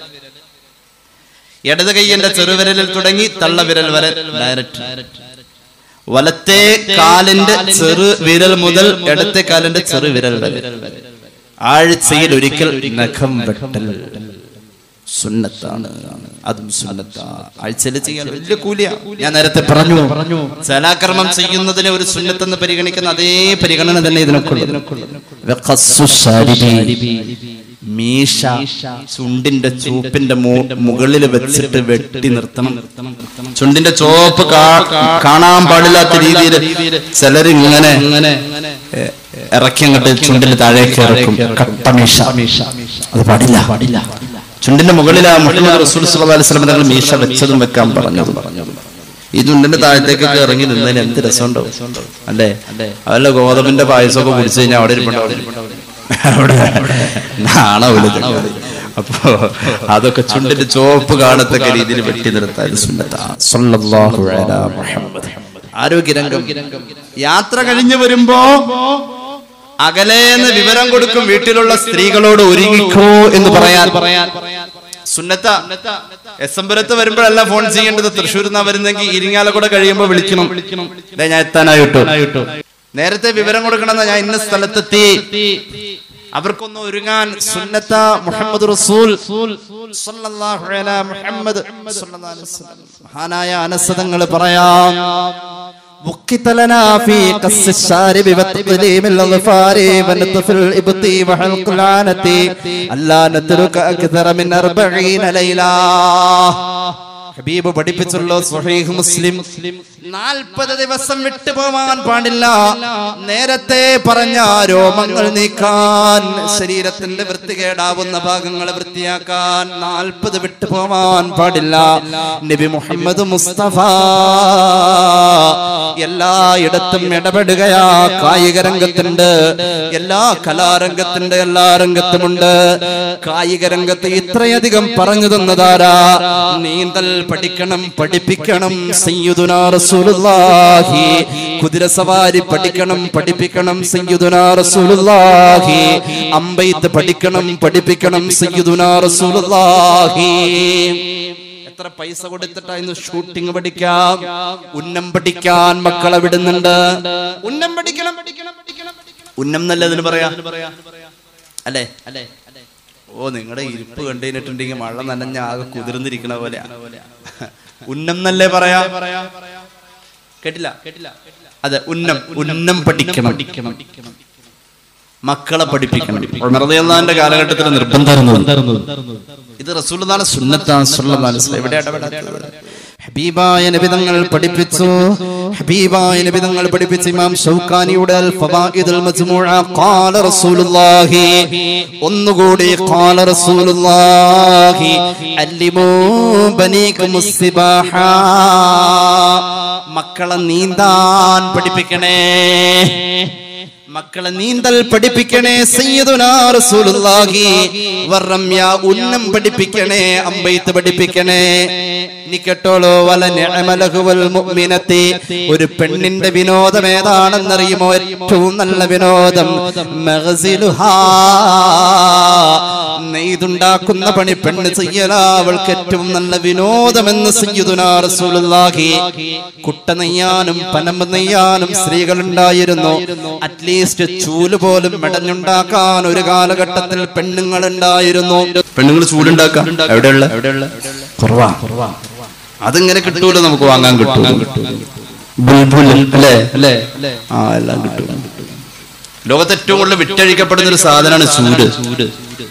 ഇടത് കൈയിന്റെ ചെറുവിരലിൽ തുടങ്ങി തള്ളവിരൽ വരെ ഡയറക്റ്റ് വലത്തെ കാലിന്റെ ചെറു വിരൽ മുതൽ ഇടത്തെ കാലിന്റെ ചെറുവിരൽ വരെ ആഴ്ചയിൽ ഒരിക്കൽ നഖം വെട്ടൽ സുന്നത്താണ് അതും സുന്നത്താ ആഴ്ചയിൽ ചെയ്യാൻ വലിയ കൂലിയാ ഞാൻ നേരത്തെ പറഞ്ഞു പറഞ്ഞു സലാകർമ്മം ചെയ്യുന്നതിനെ ഒരു സുന്നത്തെന്ന് പരിഗണിക്കുന്ന അതേ പരിഗണന തന്നെ ഇതിനൊക്കെ മീശ ചുണ്ടിന്റെ ചൂപ്പിന്റെ മു- മുകളിൽ വെച്ചിട്ട് വെട്ടി നിർത്തണം ചുണ്ടിന്റെ ചോപ്പ് കാ- കാണാൻ പാടില്ലാത്ത രീതിയിൽ ചിലർ ഇങ്ങനെ ഏ, ഇറക്കി അങ്ങോട്ട് ചുണ്ടിന് താഴേക്ക് ഇറക്കും കട്ടമീശ അത് പാടില്ല പാടില്ല ചുണ്ടിന്റെ മുകളിൽ ആ മുഹമ്മദ് റസൂൽ സല്ലല്ലാഹു അലൈഹി വസല്ലം തങ്ങൾ മീശ വെച്ചതും വെക്കാൻ പറഞ്ഞതും ഈ ചുണ്ടിന്റെ താഴത്തേക്കൊക്കെ ഇറങ്ങി നിന്നതിന് എന്ത് രസമുണ്ടോ അല്ലേ അതല്ല ഗോതമ്പിന്റെ പായസമൊക്കെ കുടിച്ചു കഴിഞ്ഞാൽ അവിടെ ഇരിപ്പുണ്ടാവും അവിടെ നാണ വലുത് അപ്പോ അതൊക്കെ ചുണ്ടിന്റെ ചോപ്പ് കാണത്തക്ക രീതിയിൽ വെട്ടി നിർത്താൻ സുന്നത്താ. സല്ലല്ലാഹു അലാ മുഹമ്മദ്. ആരോഗ്യരംഗം യാത്ര കഴിഞ്ഞു വരുമ്പോ അകലേന്ന് വിവരം കൊടുക്കും വീട്ടിലുള്ള സ്ത്രീകളോട് ഒരുങ്ങിക്കോ എന്ന് പറയാൻ സുന്നത്ത എസ് എം പുരത്ത് വരുമ്പോഴല്ല ഫോൺ ചെയ്യേണ്ടത് തൃശ്ശൂരിൽ നിന്നാ വരുന്നെങ്കിൽ ഇരിങ്ങാലക്കുട കഴിയുമ്പോ വിളിക്കണം ദേ ഞാൻ എത്താനായിട്ടോ നേരത്തെ വിവരം കൊടുക്കണം ഞാൻ ഇന്ന സ്ഥലത്തെത്തി അവർക്കൊന്ന് ഒരുങ്ങാൻ സുന്നത്ത മുഹമ്മദ് റസൂൽ സല്ലല്ലാഹു അലാ മുഹമ്മദ് സല്ലല്ലാഹു അലൈഹി വസല്ലം. മഹാനായ അനസതങ്ങൾ പറയാം وقت لنا في قص الشارب وتقليم الأظفار ونطف الإبط وحلق العنة ألا نترك أكثر من أربعين ليلة ഹബീബ് പഠിപ്പിച്ചുള്ള സ്വഹീഹ് മുസ്ലിം നാൽപ്പത് ദിവസം വിട്ടുപോവാൻ പാടില്ല നേരത്തെ പറഞ്ഞ രോമങ്ങൾ നീക്കാൻ ശരീരത്തിന്റെ വൃത്തികേടാവുന്ന ഭാഗങ്ങൾ വൃത്തിയാക്കാൻ നാൽപ്പത് വിട്ടുപോവാൻ പാടില്ല നബി മുഹമ്മദ് മുസ്തഫ എല്ലായിടത്തും ഇടപെടുകയാ കായിക രംഗത്തുണ്ട് എല്ലാ കലാരംഗത്തിന്റെ എല്ലാ രംഗത്തുമുണ്ട് കായിക രംഗത്ത് ഇത്രയധികം പറഞ്ഞു തന്നതാരാ നീന്തൽ പഠിക്കണം പഠിപ്പിക്കണം സയ്യിദുനാ റസൂലുള്ളാഹി കുതിരസവാരി പഠിക്കണം പഠിപ്പിക്കണം സയ്യിദുനാ റസൂലുള്ളാഹി അമ്പെയ്ത്ത് പഠിക്കണം പഠിപ്പിക്കണം സയ്യിദുനാ റസൂലുള്ളാഹി എത്ര പൈസ കൊടുത്തിട്ടാ ഇന്ന് ഷൂട്ടിംഗ് പഠിക്കാം ഉന്നം പഠിക്കാൻ മക്കളെ വിടുന്നുണ്ട് ഉന്നം പഠിക്കണം പഠിക്കണം പഠിക്കണം പഠിക്കണം. ഉന്നം നല്ലതിന് പറയാ അല്ലേ അല്ലേ ഓ നിങ്ങളുടെ ഇരിപ്പ് കണ്ടുകഴിഞ്ഞിട്ടുണ്ടെങ്കിൽ മഴ നനഞ്ഞ ആകെ കുതിർന്നിരിക്കണ പോലെ ഉന്നം എന്നല്ലേ പറയാ കേട്ടില്ല കേട്ടില്ല അതെ ഉന്നം ഉന്നം പഠിക്കണം മക്കളെ പഠിപ്പിക്കണം ഉമർദിയല്ലാന്റെ കാലഘട്ടത്തിൽ നിർബന്ധമായിരുന്നു ഇത് റസൂലുള്ളാഹിന്റെ സുന്നത്താണ് സല്ലല്ലാഹു അലൈഹി വസല്ലം എവിടെ ഇടപെടാത്തത് ഹബീബായ നബിതങ്ങൾ പഠിപ്പിച്ചു ഹബീബായ നബിതങ്ങൾ പഠിപ്പിച്ച ഇമാം ഷൗക്കാനിയുടെ അൽ ഫവായിദുൽ മജ്മൂഅ ഖാല റസൂലുള്ളാഹി ഒന്നുകൂടി ഖാല റസൂലുള്ളാഹി അല്ലിമൂ ബനീകും സിബാഹ മക്കളെ നീന്താൻ പഠിപ്പിക്കണേ മക്കളെ നീന്തൽ പഠിപ്പിക്കണേ സയ്യിദുനാ റസൂലുള്ളാഹി വറമ്യ ഉന്നം പഠിപ്പിക്കണേ അമ്പെയ്ത്ത് പഠിപ്പിക്കണേ ഇനി കേട്ടോളൂ വല നിഅമലഹുവൽ മുഅ്മിനത്തി ഒരു പെണ്ണിന്റെ വിനോദം ഏതാണെന്നറിയുമോ ഏറ്റവും നല്ല വിനോദം മഗ്സിലുഹാ നെയ്തുണ്ടാക്കുന്ന പണി പെണ്ണ് ചെയ്യല അവൾക്ക് ഏറ്റവും നല്ല വിനോദമെന്ന് സയ്യിദുനാ റസൂലുള്ളാഹി കുട്ട നെയ്യാനും പനമ്പ് നെയ്യാനും സ്ത്രീകൾ ഉണ്ടായിരുന്നു അറ്റ്ലീസ്റ്റ് ചൂല് പോലും മെടഞ്ഞുണ്ടാക്കാൻ ഒരു കാലഘട്ടത്തിൽ പെണ്ണുങ്ങൾ ഉണ്ടായിരുന്നു പെണ്ണുങ്ങൾ ചൂലുണ്ടാക്കാം എവിടെയുള്ള എവിടെയുള്ള കുറവാ അതിങ്ങനെ കിട്ടൂല നമുക്ക് വാങ്ങാൻ കിട്ടൂല ബുൾബുൽ അല്ലേ അല്ലേ ആ എല്ലാം കിട്ടും ലോകത്ത് ഏറ്റവും കൂടുതൽ വിറ്റഴിക്കപ്പെടുന്ന ഒരു സാധനമാണ് ചൂല്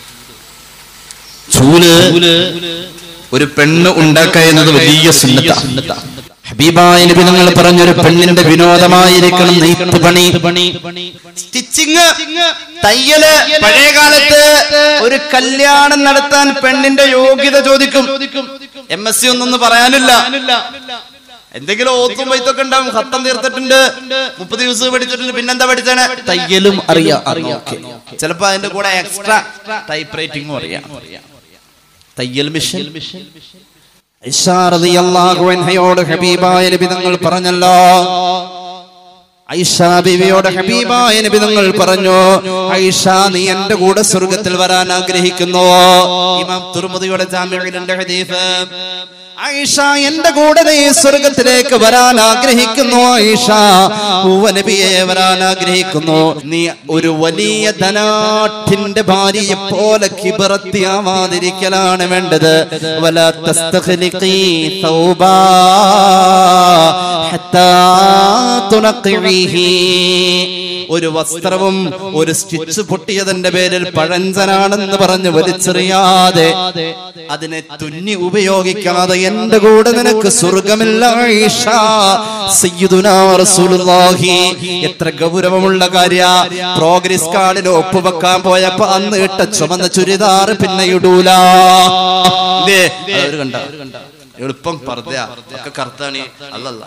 ചൂല് ഒരു പെണ്ണ് ഉണ്ടാക്കുക എന്നത് വലിയ സുന്നത്ത ഹബീബായ നബി നിങ്ങൾ പറഞ്ഞൊരു പെണ്ണിന്റെ വിനോദമായിരിക്കണം നെയ്ത്ത് പണി സ്റ്റിച്ചിങ് തയ്യല് പഴയ കാലത്ത് ഒരു കല്യാണം നടത്താൻ പെണ്ണിന്റെ യോഗ്യത ചോദിക്കും എം എസ് സി ഒന്നൊന്നും പറയാനില്ല എന്തെങ്കിലും ഓത്തും വൈത്തൊക്കെ ഉണ്ടാവും ഹത്തം തീർത്തിട്ടുണ്ട് മുപ്പത് ദിവസം പഠിച്ചിട്ടുണ്ട് പിന്നെന്താ പഠിച്ചാണ് തയ്യലും അറിയാം ഓക്കെ ചിലപ്പോ അതിന്റെ കൂടെ എക്സ്ട്രാ ടൈപ്പ് റൈറ്റിംഗും അറിയാം തയ്യൽ മിഷൻ യോട് ഹബീബായ നബി തങ്ങൾ പറഞ്ഞല്ലോ ഐഷ ബിവിയോട് ഹബീബായ നബി തങ്ങൾ പറഞ്ഞു ഐഷ നീ എന്റെ കൂടെ സ്വർഗത്തിൽ വരാൻ ആഗ്രഹിക്കുന്നു ഇമാം തുർമുദിയുടെ ജാമ്യയുടെ ഹദീഫ് ഐഷ എന്റെ കൂടെ നീ സ്വർഗത്തിലേക്ക് വരാൻ ആഗ്രഹിക്കുന്നു ഐഷ നബിയെ വരാൻ ആഗ്രഹിക്കുന്നു നീ ഒരു വലിയ ധനാഠ്യന്റെ ഭാര്യയെ പോലെ കിബറത്തിയാവാതിരിക്കലാണ് വേണ്ടത് വല തസ്തഖ്ലിഖി തൗബാ ഹത്താ തുനഖിഹി ഒരു വസ്ത്രവും ഒരു സ്റ്റിച്ച് പൊട്ടിയതിന്റെ പേരിൽ പഴഞ്ചനാണെന്ന് പറഞ്ഞ് വലിച്ചെറിയാതെ അതിനെ തുന്നി ഉപയോഗിക്കാതെ എന്റെ കൂടെ നിനക്ക് സ്വർഗമില്ല ആയിഷ. സയ്യിദുനാ റസൂലുള്ളാഹി. എത്ര ഗൗരവമുള്ള കാര്യ പ്രോഗ്രസ് കാർഡിൽ ഒപ്പുവെക്കാൻ പോയപ്പോ അന്ന് ഇട്ട ചുമന്ന ചുരിദാർ പിന്നെ ഇടൂല ഇല്ലേ? അതവര് കണ്ട എളുപ്പം പറഞ്ഞ ഒക്കെ കറുത്താണ് അല്ലല്ല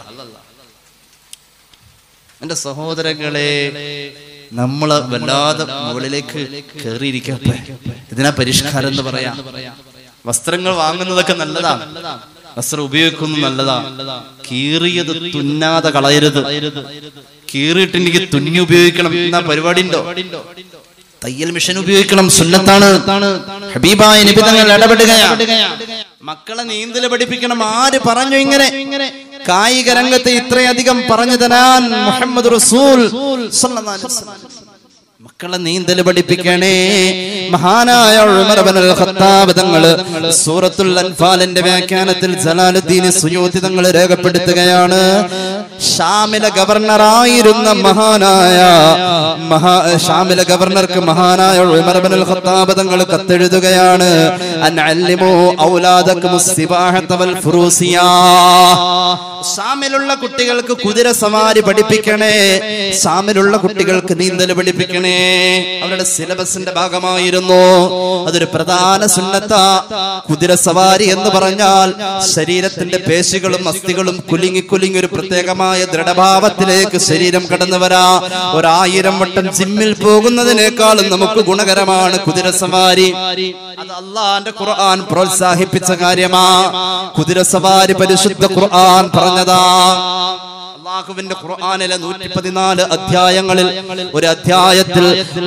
എന്റെ സഹോദരങ്ങളെ നമ്മള് വല്ലാതെ മുകളിലേക്ക് കയറിയിരിക്കട്ടെ ഇതിനാ പരിഷ്കാരം എന്ന് പറയാം വസ്ത്രങ്ങൾ വാങ്ങുന്നതൊക്കെ നല്ലതാ വസ്ത്രം ഉപയോഗിക്കുന്നത് നല്ലതാ കീറിയത് തുന്നാതെ കളയരുത് കീറിയിട്ട് എനിക്ക് തുന്നി ഉപയോഗിക്കണം എന്നാ പരിപാടി ഉണ്ടോ തയ്യൽ മിഷൻ ഉപയോഗിക്കണം സുന്നത്താണ് ഹബീബായ നിബിധങ്ങൾ ഇടപെടുകയാണ് മക്കളെ നീന്തല് പഠിപ്പിക്കണം ആര് പറഞ്ഞു ഇങ്ങനെ കായിക രംഗത്ത് ഇത്രയധികം പറഞ്ഞു തരാൻ മുഹമ്മദ് റസൂൽ സല്ലല്ലാഹു അലൈഹി വസല്ലം. മക്കളെ നീന്തൽ പഠിപ്പിക്കണേ മഹാനായ ഉമർ ഇബ്നുൽ ഖത്താബ് തങ്ങള് സൂറത്തുൽ അൻഫാലിന്റെ വ്യാഖ്യാനത്തിൽ ജലാലുദ്ദീൻ സുയൂത്തി തങ്ങൾ രേഖപ്പെടുത്തുകയാണ് ഷാമിലെ ഗവർണറായിരുന്ന മഹാനായ മഹാ ഷാമിലെ ഗവർണർക്ക് മഹാനായ ഉമർ ഇബ്നുൽ ഖത്താബ് തങ്ങൾ കത്തെഴുതുകയാണ് അൻ അല്ലിമു ഔലാദക്കും സിബാഹത വൽ ഫുറൂസിയ ഷാമിലുള്ള കുട്ടികൾക്ക് കുതിര സവാരി പഠിപ്പിക്കണേ ഷാമിലുള്ള കുട്ടികൾക്ക് നീന്തൽ പഠിപ്പിക്കണേ അവരുടെ സിലബസിന്റെ ഭാഗമായിരുന്നു അതൊരു പ്രധാന സുന്നത്ത കുതിര സവാരി എന്ന് പറഞ്ഞാൽ ശരീരത്തിന്റെ പേശികളും അസ്ഥികളും കുലുങ്ങി കുലുങ്ങി ഒരു പ്രത്യേകമായ ദൃഢഭാവത്തിലേക്ക് ശരീരം കടന്നു വരാ ഒരായിരം വട്ടം ജിമ്മിൽ പോകുന്നതിനേക്കാളും നമുക്ക് ഗുണകരമാണ് കുതിര സവാരി അത് അള്ളാന്റെ ഖുർആൻ പ്രോത്സാഹിപ്പിച്ച കാര്യമാ കുതിര സവാരി പരിശുദ്ധ ഖുർആൻ പറഞ്ഞതാ അള്ളാഹുവിന്റെ ഖുർആനിലെ നൂറ്റി പതിനാല് അധ്യായങ്ങളിൽ ഒരു അധ്യായത്തിൽ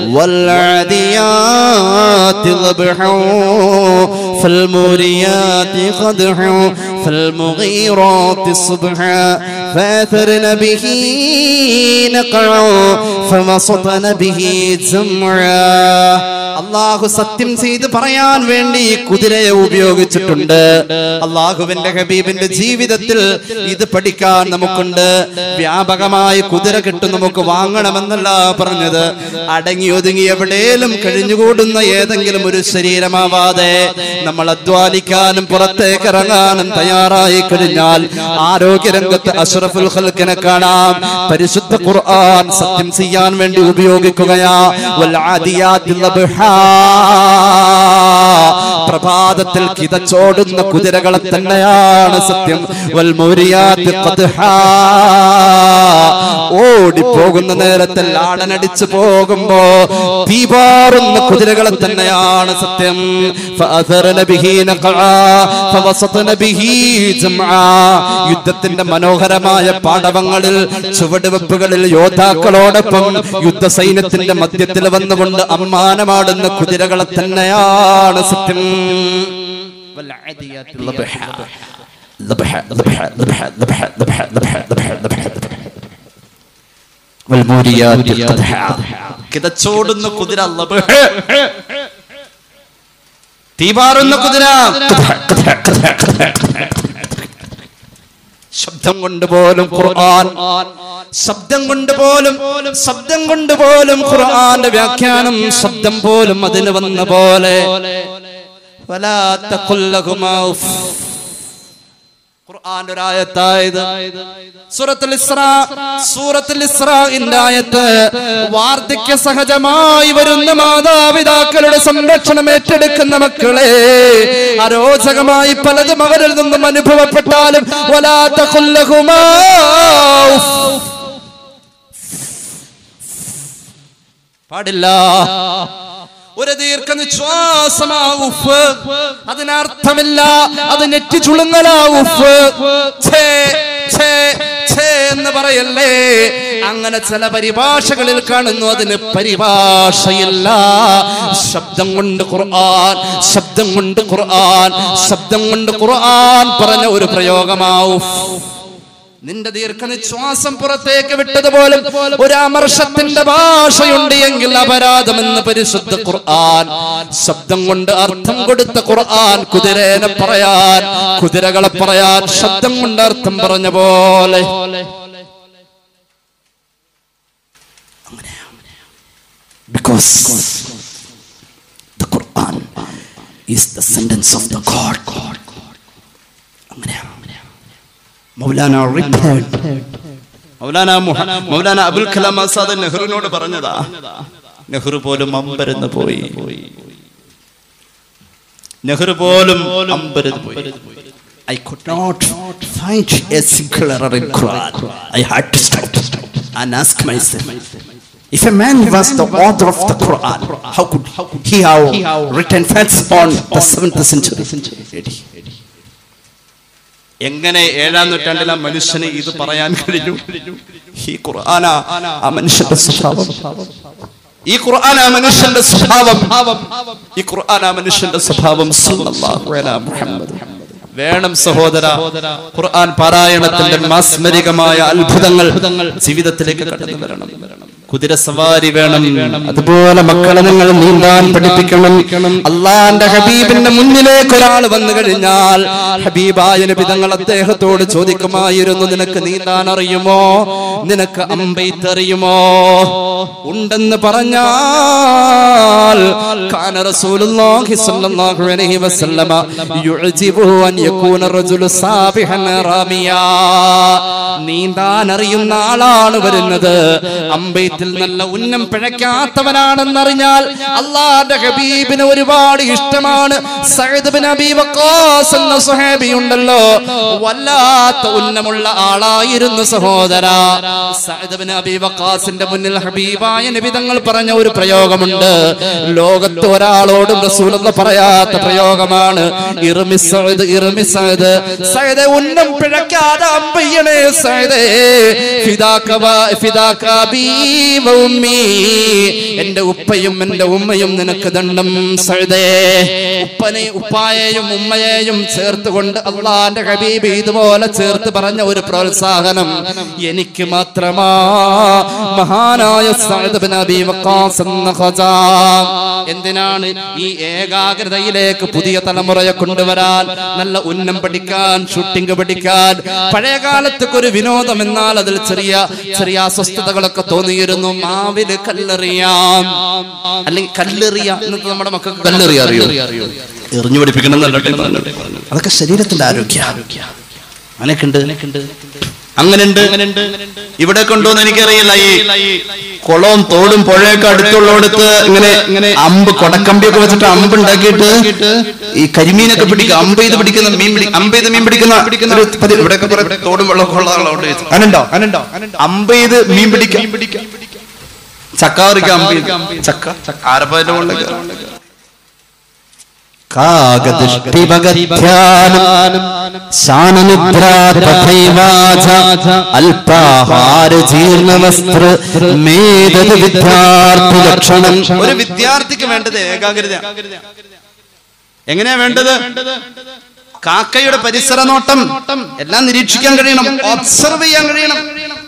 വൽആദിയാതി ളബ്ഹു ഫൽമുരിയാതി ഖദ്ഹു ഫൽമുഗീറാതി സുബ്ഹ فاثرن به نقعا فوسطن به جمعا അള്ളാഹു സത്യം ചെയ്ത് പറയാൻ വേണ്ടി ഈ കുതിരയെ ഉപയോഗിച്ചിട്ടുണ്ട് അള്ളാഹുവിന്റെ ഹബീബിന്റെ ജീവിതത്തിൽ ഇത് പഠിക്കാൻ നമുക്കുണ്ട് വ്യാപകമായി കുതിര കിട്ടും നമുക്ക് വാങ്ങണമെന്നല്ല പറഞ്ഞത് അടങ്ങി ഒതുങ്ങി എവിടെയും കഴിഞ്ഞുകൂടുന്ന ഏതെങ്കിലും ഒരു ശരീരമാവാതെ നമ്മൾ അധ്വാനിക്കാനും പുറത്തേക്ക് ഇറങ്ങാനും തയ്യാറായി കഴിഞ്ഞാൽ ആരോഗ്യരംഗത്ത് അഷ്റഫുൽ ഖൽക്കിനെ കാണാം പരിശുദ്ധ ഖുർആൻ സത്യം ചെയ്യാൻ വേണ്ടി ഉപയോഗിക്കുകയാ വൽ ആദിയാത്തി ലബ്ഹാ. പ്രഭാതത്തിൽ കിതച്ചോടുന്ന കുതിരകളെ തന്നെയാണ് സത്യം വൽ മൂരിയാത്തി ഖദ്ഹാ. ഓടിപ്പോകുന്ന നേരത്തിൽ ആടനടിച്ചു പോകുമ്പോ തീപാറുന്ന കുതിരകളെ തന്നെയാണ് സത്യം ഫഅഥറന ബിഹി നഖആ, ഫവസത്ന ബിഹി ജംആ. യുദ്ധത്തിന്റെ മനോഹരമായ പാടവങ്ങളിൽ ചുവടുവെപ്പുകളിൽ യോദ്ധാക്കളോടൊപ്പം യുദ്ധസൈന്യത്തിന്റെ മധ്യത്തിൽ വന്നുകൊണ്ട് അമ്മാനമാടുന്ന കുതിരകളെ തന്നെയാണ് സത്യം വൽആദിയാത്തി ലബ്ഹാ. ലബ്ഹാ, ലബ്ഹാ, ലബ്ഹാ, ലബ്ഹാ, ലബ്ഹാ, ലബ്ഹാ, ലബ്ഹാ, ലബ്ഹാ, ലബ്ഹാ. വൽമൂരിയാത്തി ഖദ്ഹാ. കിതച്ചോടുന്ന കുതിര ലബ്ഹാ. തീപാറുന്ന കുതിര ഖദ്ഹാ, ഖദ്ഹാ, ഖദ്ഹാ, ഖദ്ഹാ. ശബ്ദം കൊണ്ട് പോലും ഖുർആൻ ശബ്ദം കൊണ്ട് പോലും ശബ്ദം കൊണ്ട് പോലും ഖുർആന്റെ വ്യാഖ്യാനം ശബ്ദം പോലും അതിന് വന്ന പോലെ വലാ തഖുൽ ലഹുമാ ഉഫ്. ഖുർആന്റെ ഒരു ആയത്തായത് സൂറത്തുൽ ഇസ്രാ സൂറത്തുൽ ഇസ്രാഇന്റെ ആയത്ത് വാർദ്ധക്യ സഹജമായി വരുന്ന മാതാപിതാക്കളുടെ സംരക്ഷണം ഏറ്റെടുക്കുന്ന മക്കളെ അരോചകമായി പലതും അവരിൽ നിന്നും അനുഭവപ്പെട്ടാലും വലാത്ത കൊല്ലകുമാ പാടില്ല ഒരു ദീർഘനിശ്വാസമാ ഉഫ് അതിനർത്ഥമില്ല അത് നെറ്റി ചുളുങ്ങലാ ഉഫ് ഛേ, ഛേ, ഛേ എന്ന് പറയല്ലേ അങ്ങനെ ചില പരിഭാഷകളിൽ കാണുന്നു അതിന് പരിഭാഷയില്ല ശബ്ദം കൊണ്ട് ഖുർആൻ ശബ്ദം കൊണ്ട് ഖുർആൻ ശബ്ദം കൊണ്ട് ഖുർആൻ പറഞ്ഞ ഒരു പ്രയോഗമാവും നിന്റെ ദീർഘനിശ്വാസം പുറത്തേക്ക് വിട്ടതുപോലും ഒരു അമർഷത്തിന്റെ ഭാഷയുണ്ട് എങ്കിൽ അപരാധമെന്ന് പരിശുദ്ധ ഖുർആൻ ശബ്ദം കൊണ്ട് അർത്ഥം കൊടുത്ത ഖുർആൻ കുതിരേനെ പറയാൻ കുതിരകളെ പറയാൻ ശബ്ദം കൊണ്ട് അർത്ഥം പറഞ്ഞ പോലെ Because the Quran is the sentence of the God. അങ്ങനെയാണ് മൗലാന റിപ്പേർഡ് മൗലാന മുഹ- മൗലാന അബുൽ കലാം ആസാദ് നെഹ്റുവിനോട് പറഞ്ഞതാ നെഹ്റു പോലും അമ്പരന്ന് പോയി നെഹ്റു പോലും അമ്പരന്ന് പോയി I could not find a single error in Quran. I had to stop and ask myself, if a man was the author of the Quran, how could he have written facts on the seventh century? എങ്ങനെ ഏഴാം നൂറ്റാണ്ടിൽ ആ മനുഷ്യന് ഇത് പറയാൻ കഴിഞ്ഞു ഈ ഖുർആന ആ മനുഷ്യന്റെ സ്വഭാവം ഈ ഖുർആൻ ആ മനുഷ്യന്റെ സ്വഭാവം ഈ ഖുർആൻ ആ മനുഷ്യന്റെ സ്വഭാവം സല്ലല്ലാഹു അലാ മുഹമ്മദ് വേണം സഹോദര ഖുർആൻ പാരായണത്തിന്റെ മാസ്മരികമായ അത്ഭുതങ്ങൾ ജീവിതത്തിലേക്ക് കടന്നു വരണം കുതിര സവാരി വേണം അതുപോലെ മക്കളെ നിങ്ങൾ നീന്താൻ പഠിപ്പിക്കണം അള്ളാന്റെ ഹബീബിന്റെ മുന്നിലേക്ക് ഒരാൾ വന്നു കഴിഞ്ഞാൽ ഹബീബായ നബി തങ്ങൾ അദ്ദേഹത്തോട് ചോദിക്കുമായിരുന്നു നിനക്ക് നീന്താൻ അറിയുമോ നിനക്ക് അമ്പെയ്ത്ത് അറിയുമോ ഉണ്ടെന്ന് പറഞ്ഞാൽ കാന റസൂലുള്ളാഹി സ്വല്ലല്ലാഹു അലൈഹി വസല്ലമ യുഅജിബുഹു അൻ യകൂന റജുലു സാബിഹൻ റാമിയാ നീന്താൻ അറിയുന്ന ആളാണ് വരുന്നത് അമ്പെയ്ത്തിൽ നല്ല ഉന്നം പിഴയ്ക്കാത്തവനാണെന്നറിഞ്ഞാൽ അള്ളാന്റെ ഹബീബിന് ഒരുപാട് ഇഷ്ടമാണ് സഅദ് ബിൻ അബീ വഖാസ് എന്ന സ്വഹാബി ഉണ്ടല്ലോ വല്ലാത്ത ഉന്നമുള്ള ആളായിരുന്നു സഹോദര സഅദ് ബിൻ അബീ വഖാസിന്റെ മുന്നിൽ ഹബീബായ നബി തങ്ങൾ പറഞ്ഞ ഒരു പ്രയോഗമുണ്ട് ലോകത്ത് ഒരാളോടും റസൂൽ എന്ന് പറയാത്ത പ്രയോഗമാണ് ഇർമി സഅദ് ഇർമി സഅദ് സഅദ് ഉന്നം പിഴയ്ക്കാതെ അമ്പയ്യണേ സഅദേ ഫിദാക വ- ഫിദാക ബീ വ ഉമ്മീ എന്റെ ഉപ്പയും എന്റെ ഉമ്മയും നിനക്ക് ദണ്ഡം സഴുതേ ഉപ്പനെ ഉപ്പായെയും ഉമ്മയെയും ചേർത്തുകൊണ്ട് അള്ളാന്റെ ഹബീബ് ഇതുപോലെ ചേർത്ത് പറഞ്ഞ ഒരു പ്രോത്സാഹനം എനിക്ക് മാത്രമാ മഹാനായ സഅദ് ബിൻ അബീ വഖാസ് എന്ന ഖജാ. എന്തിനാണ് ഈ ഏകാഗ്രതയിലേക്ക് പുതിയ തലമുറയെ കൊണ്ടുവരാൻ നല്ല ഉന്നം പഠിക്കാൻ ഷൂട്ടിംഗ് പഠിക്കാൻ പഴയ കാലത്തൊക്കെ ഒരു വിനോദം എന്നാൽ അതിൽ ചെറിയ ചെറിയ അസ്വസ്ഥതകളൊക്കെ തോന്നിയിരുന്നു മാവില് കല്ലെറിയാം അല്ലെങ്കിൽ കല്ലെറിയാം ഇന്നത്തെ നമ്മുടെ മക്കൾക്ക് കല്ലെറിയാ അറിയോ എറിഞ്ഞു പഠിപ്പിക്കണം എന്നല്ല പറഞ്ഞത്. അതൊക്കെ ശരീരത്തിന്റെ ആരോഗ്യ അങ്ങനെയൊക്കെ അങ്ങനെയുണ്ട് ഇവിടെ കൊണ്ടുവന്ന് എനിക്കറിയില്ല ഈ കുളവും തോടും പുഴയൊക്കെ അടുത്തുള്ളടത്ത് ഇങ്ങനെ ഇങ്ങനെ അമ്പ് കൊടക്കമ്പിയൊക്കെ വെച്ചിട്ട് അമ്പ് ഉണ്ടാക്കിയിട്ട് ഈ കരിമീനൊക്കെ പിടിക്കുക അമ്പ് ചെയ്ത് പിടിക്കുന്ന മീൻ പിടി അമ്പ് ചെയ്ത് മീൻ പിടിക്കുന്ന ഒരു പതി- ഇവിടെയൊക്കെ കുറെ തോടും വെള്ളമൊക്കെ ഉള്ള ആളുണ്ട് അങ്ങനുണ്ടോ അങ്ങനുണ്ടോ അമ്പ് ചെയ്ത് മീൻ പിടിക്കാം ചക്ക പറിക്കാം അമ്പ് ചെയ്ത്. ചക്ക ആരപ്പതിന്റെ മുകളിലേക്ക് കാകദൃഷ്ടിപഗധ്യാനം ശാനനിദ്രാതഥൈവാച അല്പാഹാര ജീർണവസ്ത്ര മേധത് വിദ്യാർത്ഥി ലക്ഷണം ഒരു വിദ്യാർത്ഥിക്ക് വേണ്ടത് ഏകാഗ്രത എങ്ങനെയാ വേണ്ടത് കാക്കയുടെ പരിസര നോട്ടം എല്ലാം നിരീക്ഷിക്കാൻ കഴിയണം ഒബ്സർവ് ചെയ്യാൻ കഴിയണം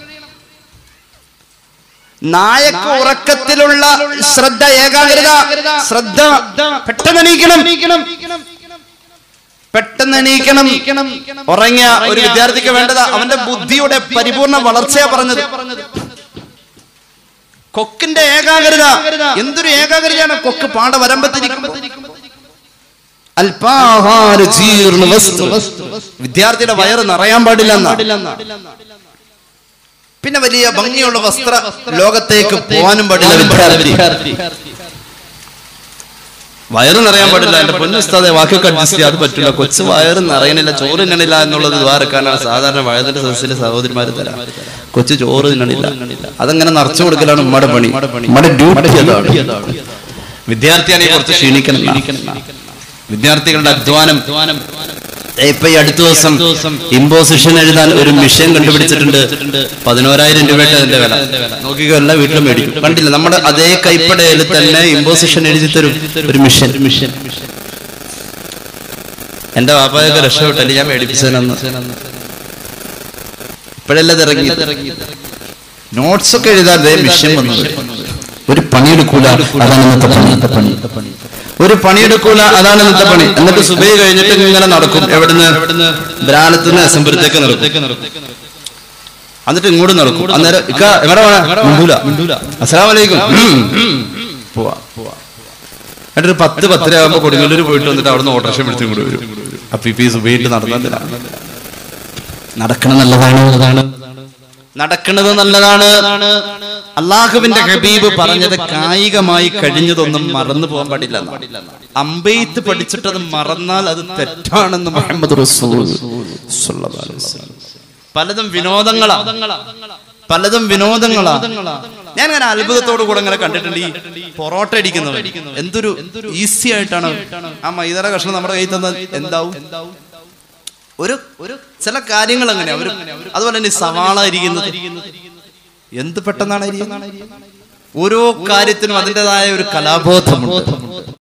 നായക്ക് ഉറക്കത്തിലുള്ള ശ്രദ്ധ ഏകാഗ്രത ശ്രദ്ധ പെട്ടെന്ന് എണീക്കണം പെട്ടെന്ന് എണീക്കണം ഉറങ്ങിയ ഒരു വിദ്യാർത്ഥിക്ക് വേണ്ടത് അവന്റെ ബുദ്ധിയുടെ പരിപൂർണ വളർച്ചയാ പറഞ്ഞത് കൊക്കിന്റെ ഏകാഗ്രത എന്തൊരു ഏകാഗ്രതയാണ് കൊക്ക് പാട വരമ്പത്തിരിക്കുമ്പോൾ അല്പാഹാര ജീർണ വസ്തു വിദ്യാർത്ഥിയുടെ വയറ് നിറയാൻ പാടില്ല പിന്നെ വലിയ ഭംഗിയുള്ള വസ്ത്ര ലോകത്തേക്ക് പോകാനും പാടില്ല വിദ്യാർത്ഥി വയറ് നിറയാൻ പാടില്ല എന്റെ പൊന്നുസ്താതെ വാക്കൊക്കെ അഡ്ജസ്റ്റ് ചെയ്യാൻ അത് പറ്റില്ല കൊച്ചു വയറ് നിറയണില്ല ചോറ് തിന്നണില്ല എന്നുള്ളത് ദ്വാരക്കാനാണ് സാധാരണ വയതിന്റെ സദസ്സിലെ സഹോദരിമാര് തരാം കൊച്ചു ചോറ് തിന്നണില്ല അതങ്ങനെ നിറച്ചു കൊടുക്കലാണ് ഉമ്മയുടെ പണി ഉമ്മയുടെ ഡ്യൂട്ടി അതാണ് വിദ്യാർത്ഥിയാണെങ്കിൽ കുറച്ച് ക്ഷീണിക്കണം വിദ്യാർത്ഥികളുടെ അധ്വാനം ദേ ഇപ്പൊ ഈ അടുത്ത ദിവസം ഇമ്പോസിഷൻ എഴുതാൻ ഒരു മിഷൻ കണ്ടുപിടിച്ചിട്ടുണ്ട് പതിനോരായിരം രൂപയുടെ അതിന്റെ വില നോക്കിക്കോ എല്ലാ വീട്ടിലും മേടിക്കും കണ്ടില്ല നമ്മുടെ അതേ കൈപ്പടയിൽ തന്നെ ഇമ്പോസിഷൻ എഴുതി തരും ഒരു മിഷൻ മിഷൻ എന്റെ വാപ്പായൊക്കെ രക്ഷപ്പെട്ടല്ലേ ഞാൻ മേടിപ്പിച്ചതെന്ന് ഇപ്പോഴല്ലേ ഇത് ഇറങ്ങി നോട്ട്സ് ഒക്കെ എഴുതാൻ ദേ മിഷൻ വന്നു ഒരു പണിയെടുക്കൂല അതാണ് ഇന്നത്തെ പണി പണി ഒരു പണിയെടുക്കൂല അതാണ് ഇന്നത്തെ പണി എന്നിട്ട് സുബൈ കഴിഞ്ഞിട്ട് ഇങ്ങനെ നടക്കും എവിടുന്ന് ബ്രാലത്ത് നിന്ന് അസംബരത്തേക്ക് നടക്കും എന്നിട്ട് ഇങ്ങോട്ട് നടക്കും അന്നേരം ഇക്ക എവിടെ മിണ്ടൂല മിണ്ടൂല അസ്സലാം വലൈക്കും പോവാ എന്നിട്ട് ഒരു പത്ത് പത്തര ആകുമ്പോ കൊടുങ്ങല്ലൂർ പോയിട്ട് വന്നിട്ട് അവിടുന്ന് ഓട്ടോറിക്ഷ വിളിച്ചും കൂടെ വരും അപ്പൊ ഇപ്പൊ ഈ സുബൈയിട്ട് നടന്നില്ല നടക്കണം നല്ലതാണ് അതാണ് നടക്കുന്നത് നല്ലതാണ് അള്ളാഹുവിന്റെ ഹബീബ് പറഞ്ഞത് കായികമായി കഴിഞ്ഞതൊന്നും മറന്നു പോകാൻ പാടില്ല അമ്പെയ്ത്ത് പഠിച്ചിട്ടത് മറന്നാൽ അത് തെറ്റാണെന്ന് മുഹമ്മദ് റസൂൽ സ്വല്ലല്ലാഹു അലൈഹി വസല്ലം. പലതും വിനോദങ്ങളാ പലതും വിനോദങ്ങളാ ഞാൻ അങ്ങനെ അത്ഭുതത്തോടു കൂടെ ഇങ്ങനെ കണ്ടിട്ടുണ്ട് ഈ പൊറോട്ട അടിക്കുന്നവർ എന്തൊരു ഈസി ആയിട്ടാണ് ആ മൈദറ കഷ്ണം നമ്മുടെ കയ്യിൽ തന്നാൽ എന്താവും ഒരു ഒരു ചില കാര്യങ്ങൾ അങ്ങനെയാ ഒരു അതുപോലെ തന്നെ ഈ സവാള അരിയുന്നത് എന്ത് പെട്ടെന്നാണ് അരിയുന്നത് ഓരോ കാര്യത്തിനും അതിൻ്റെതായ ഒരു കലാബോധമുണ്ട്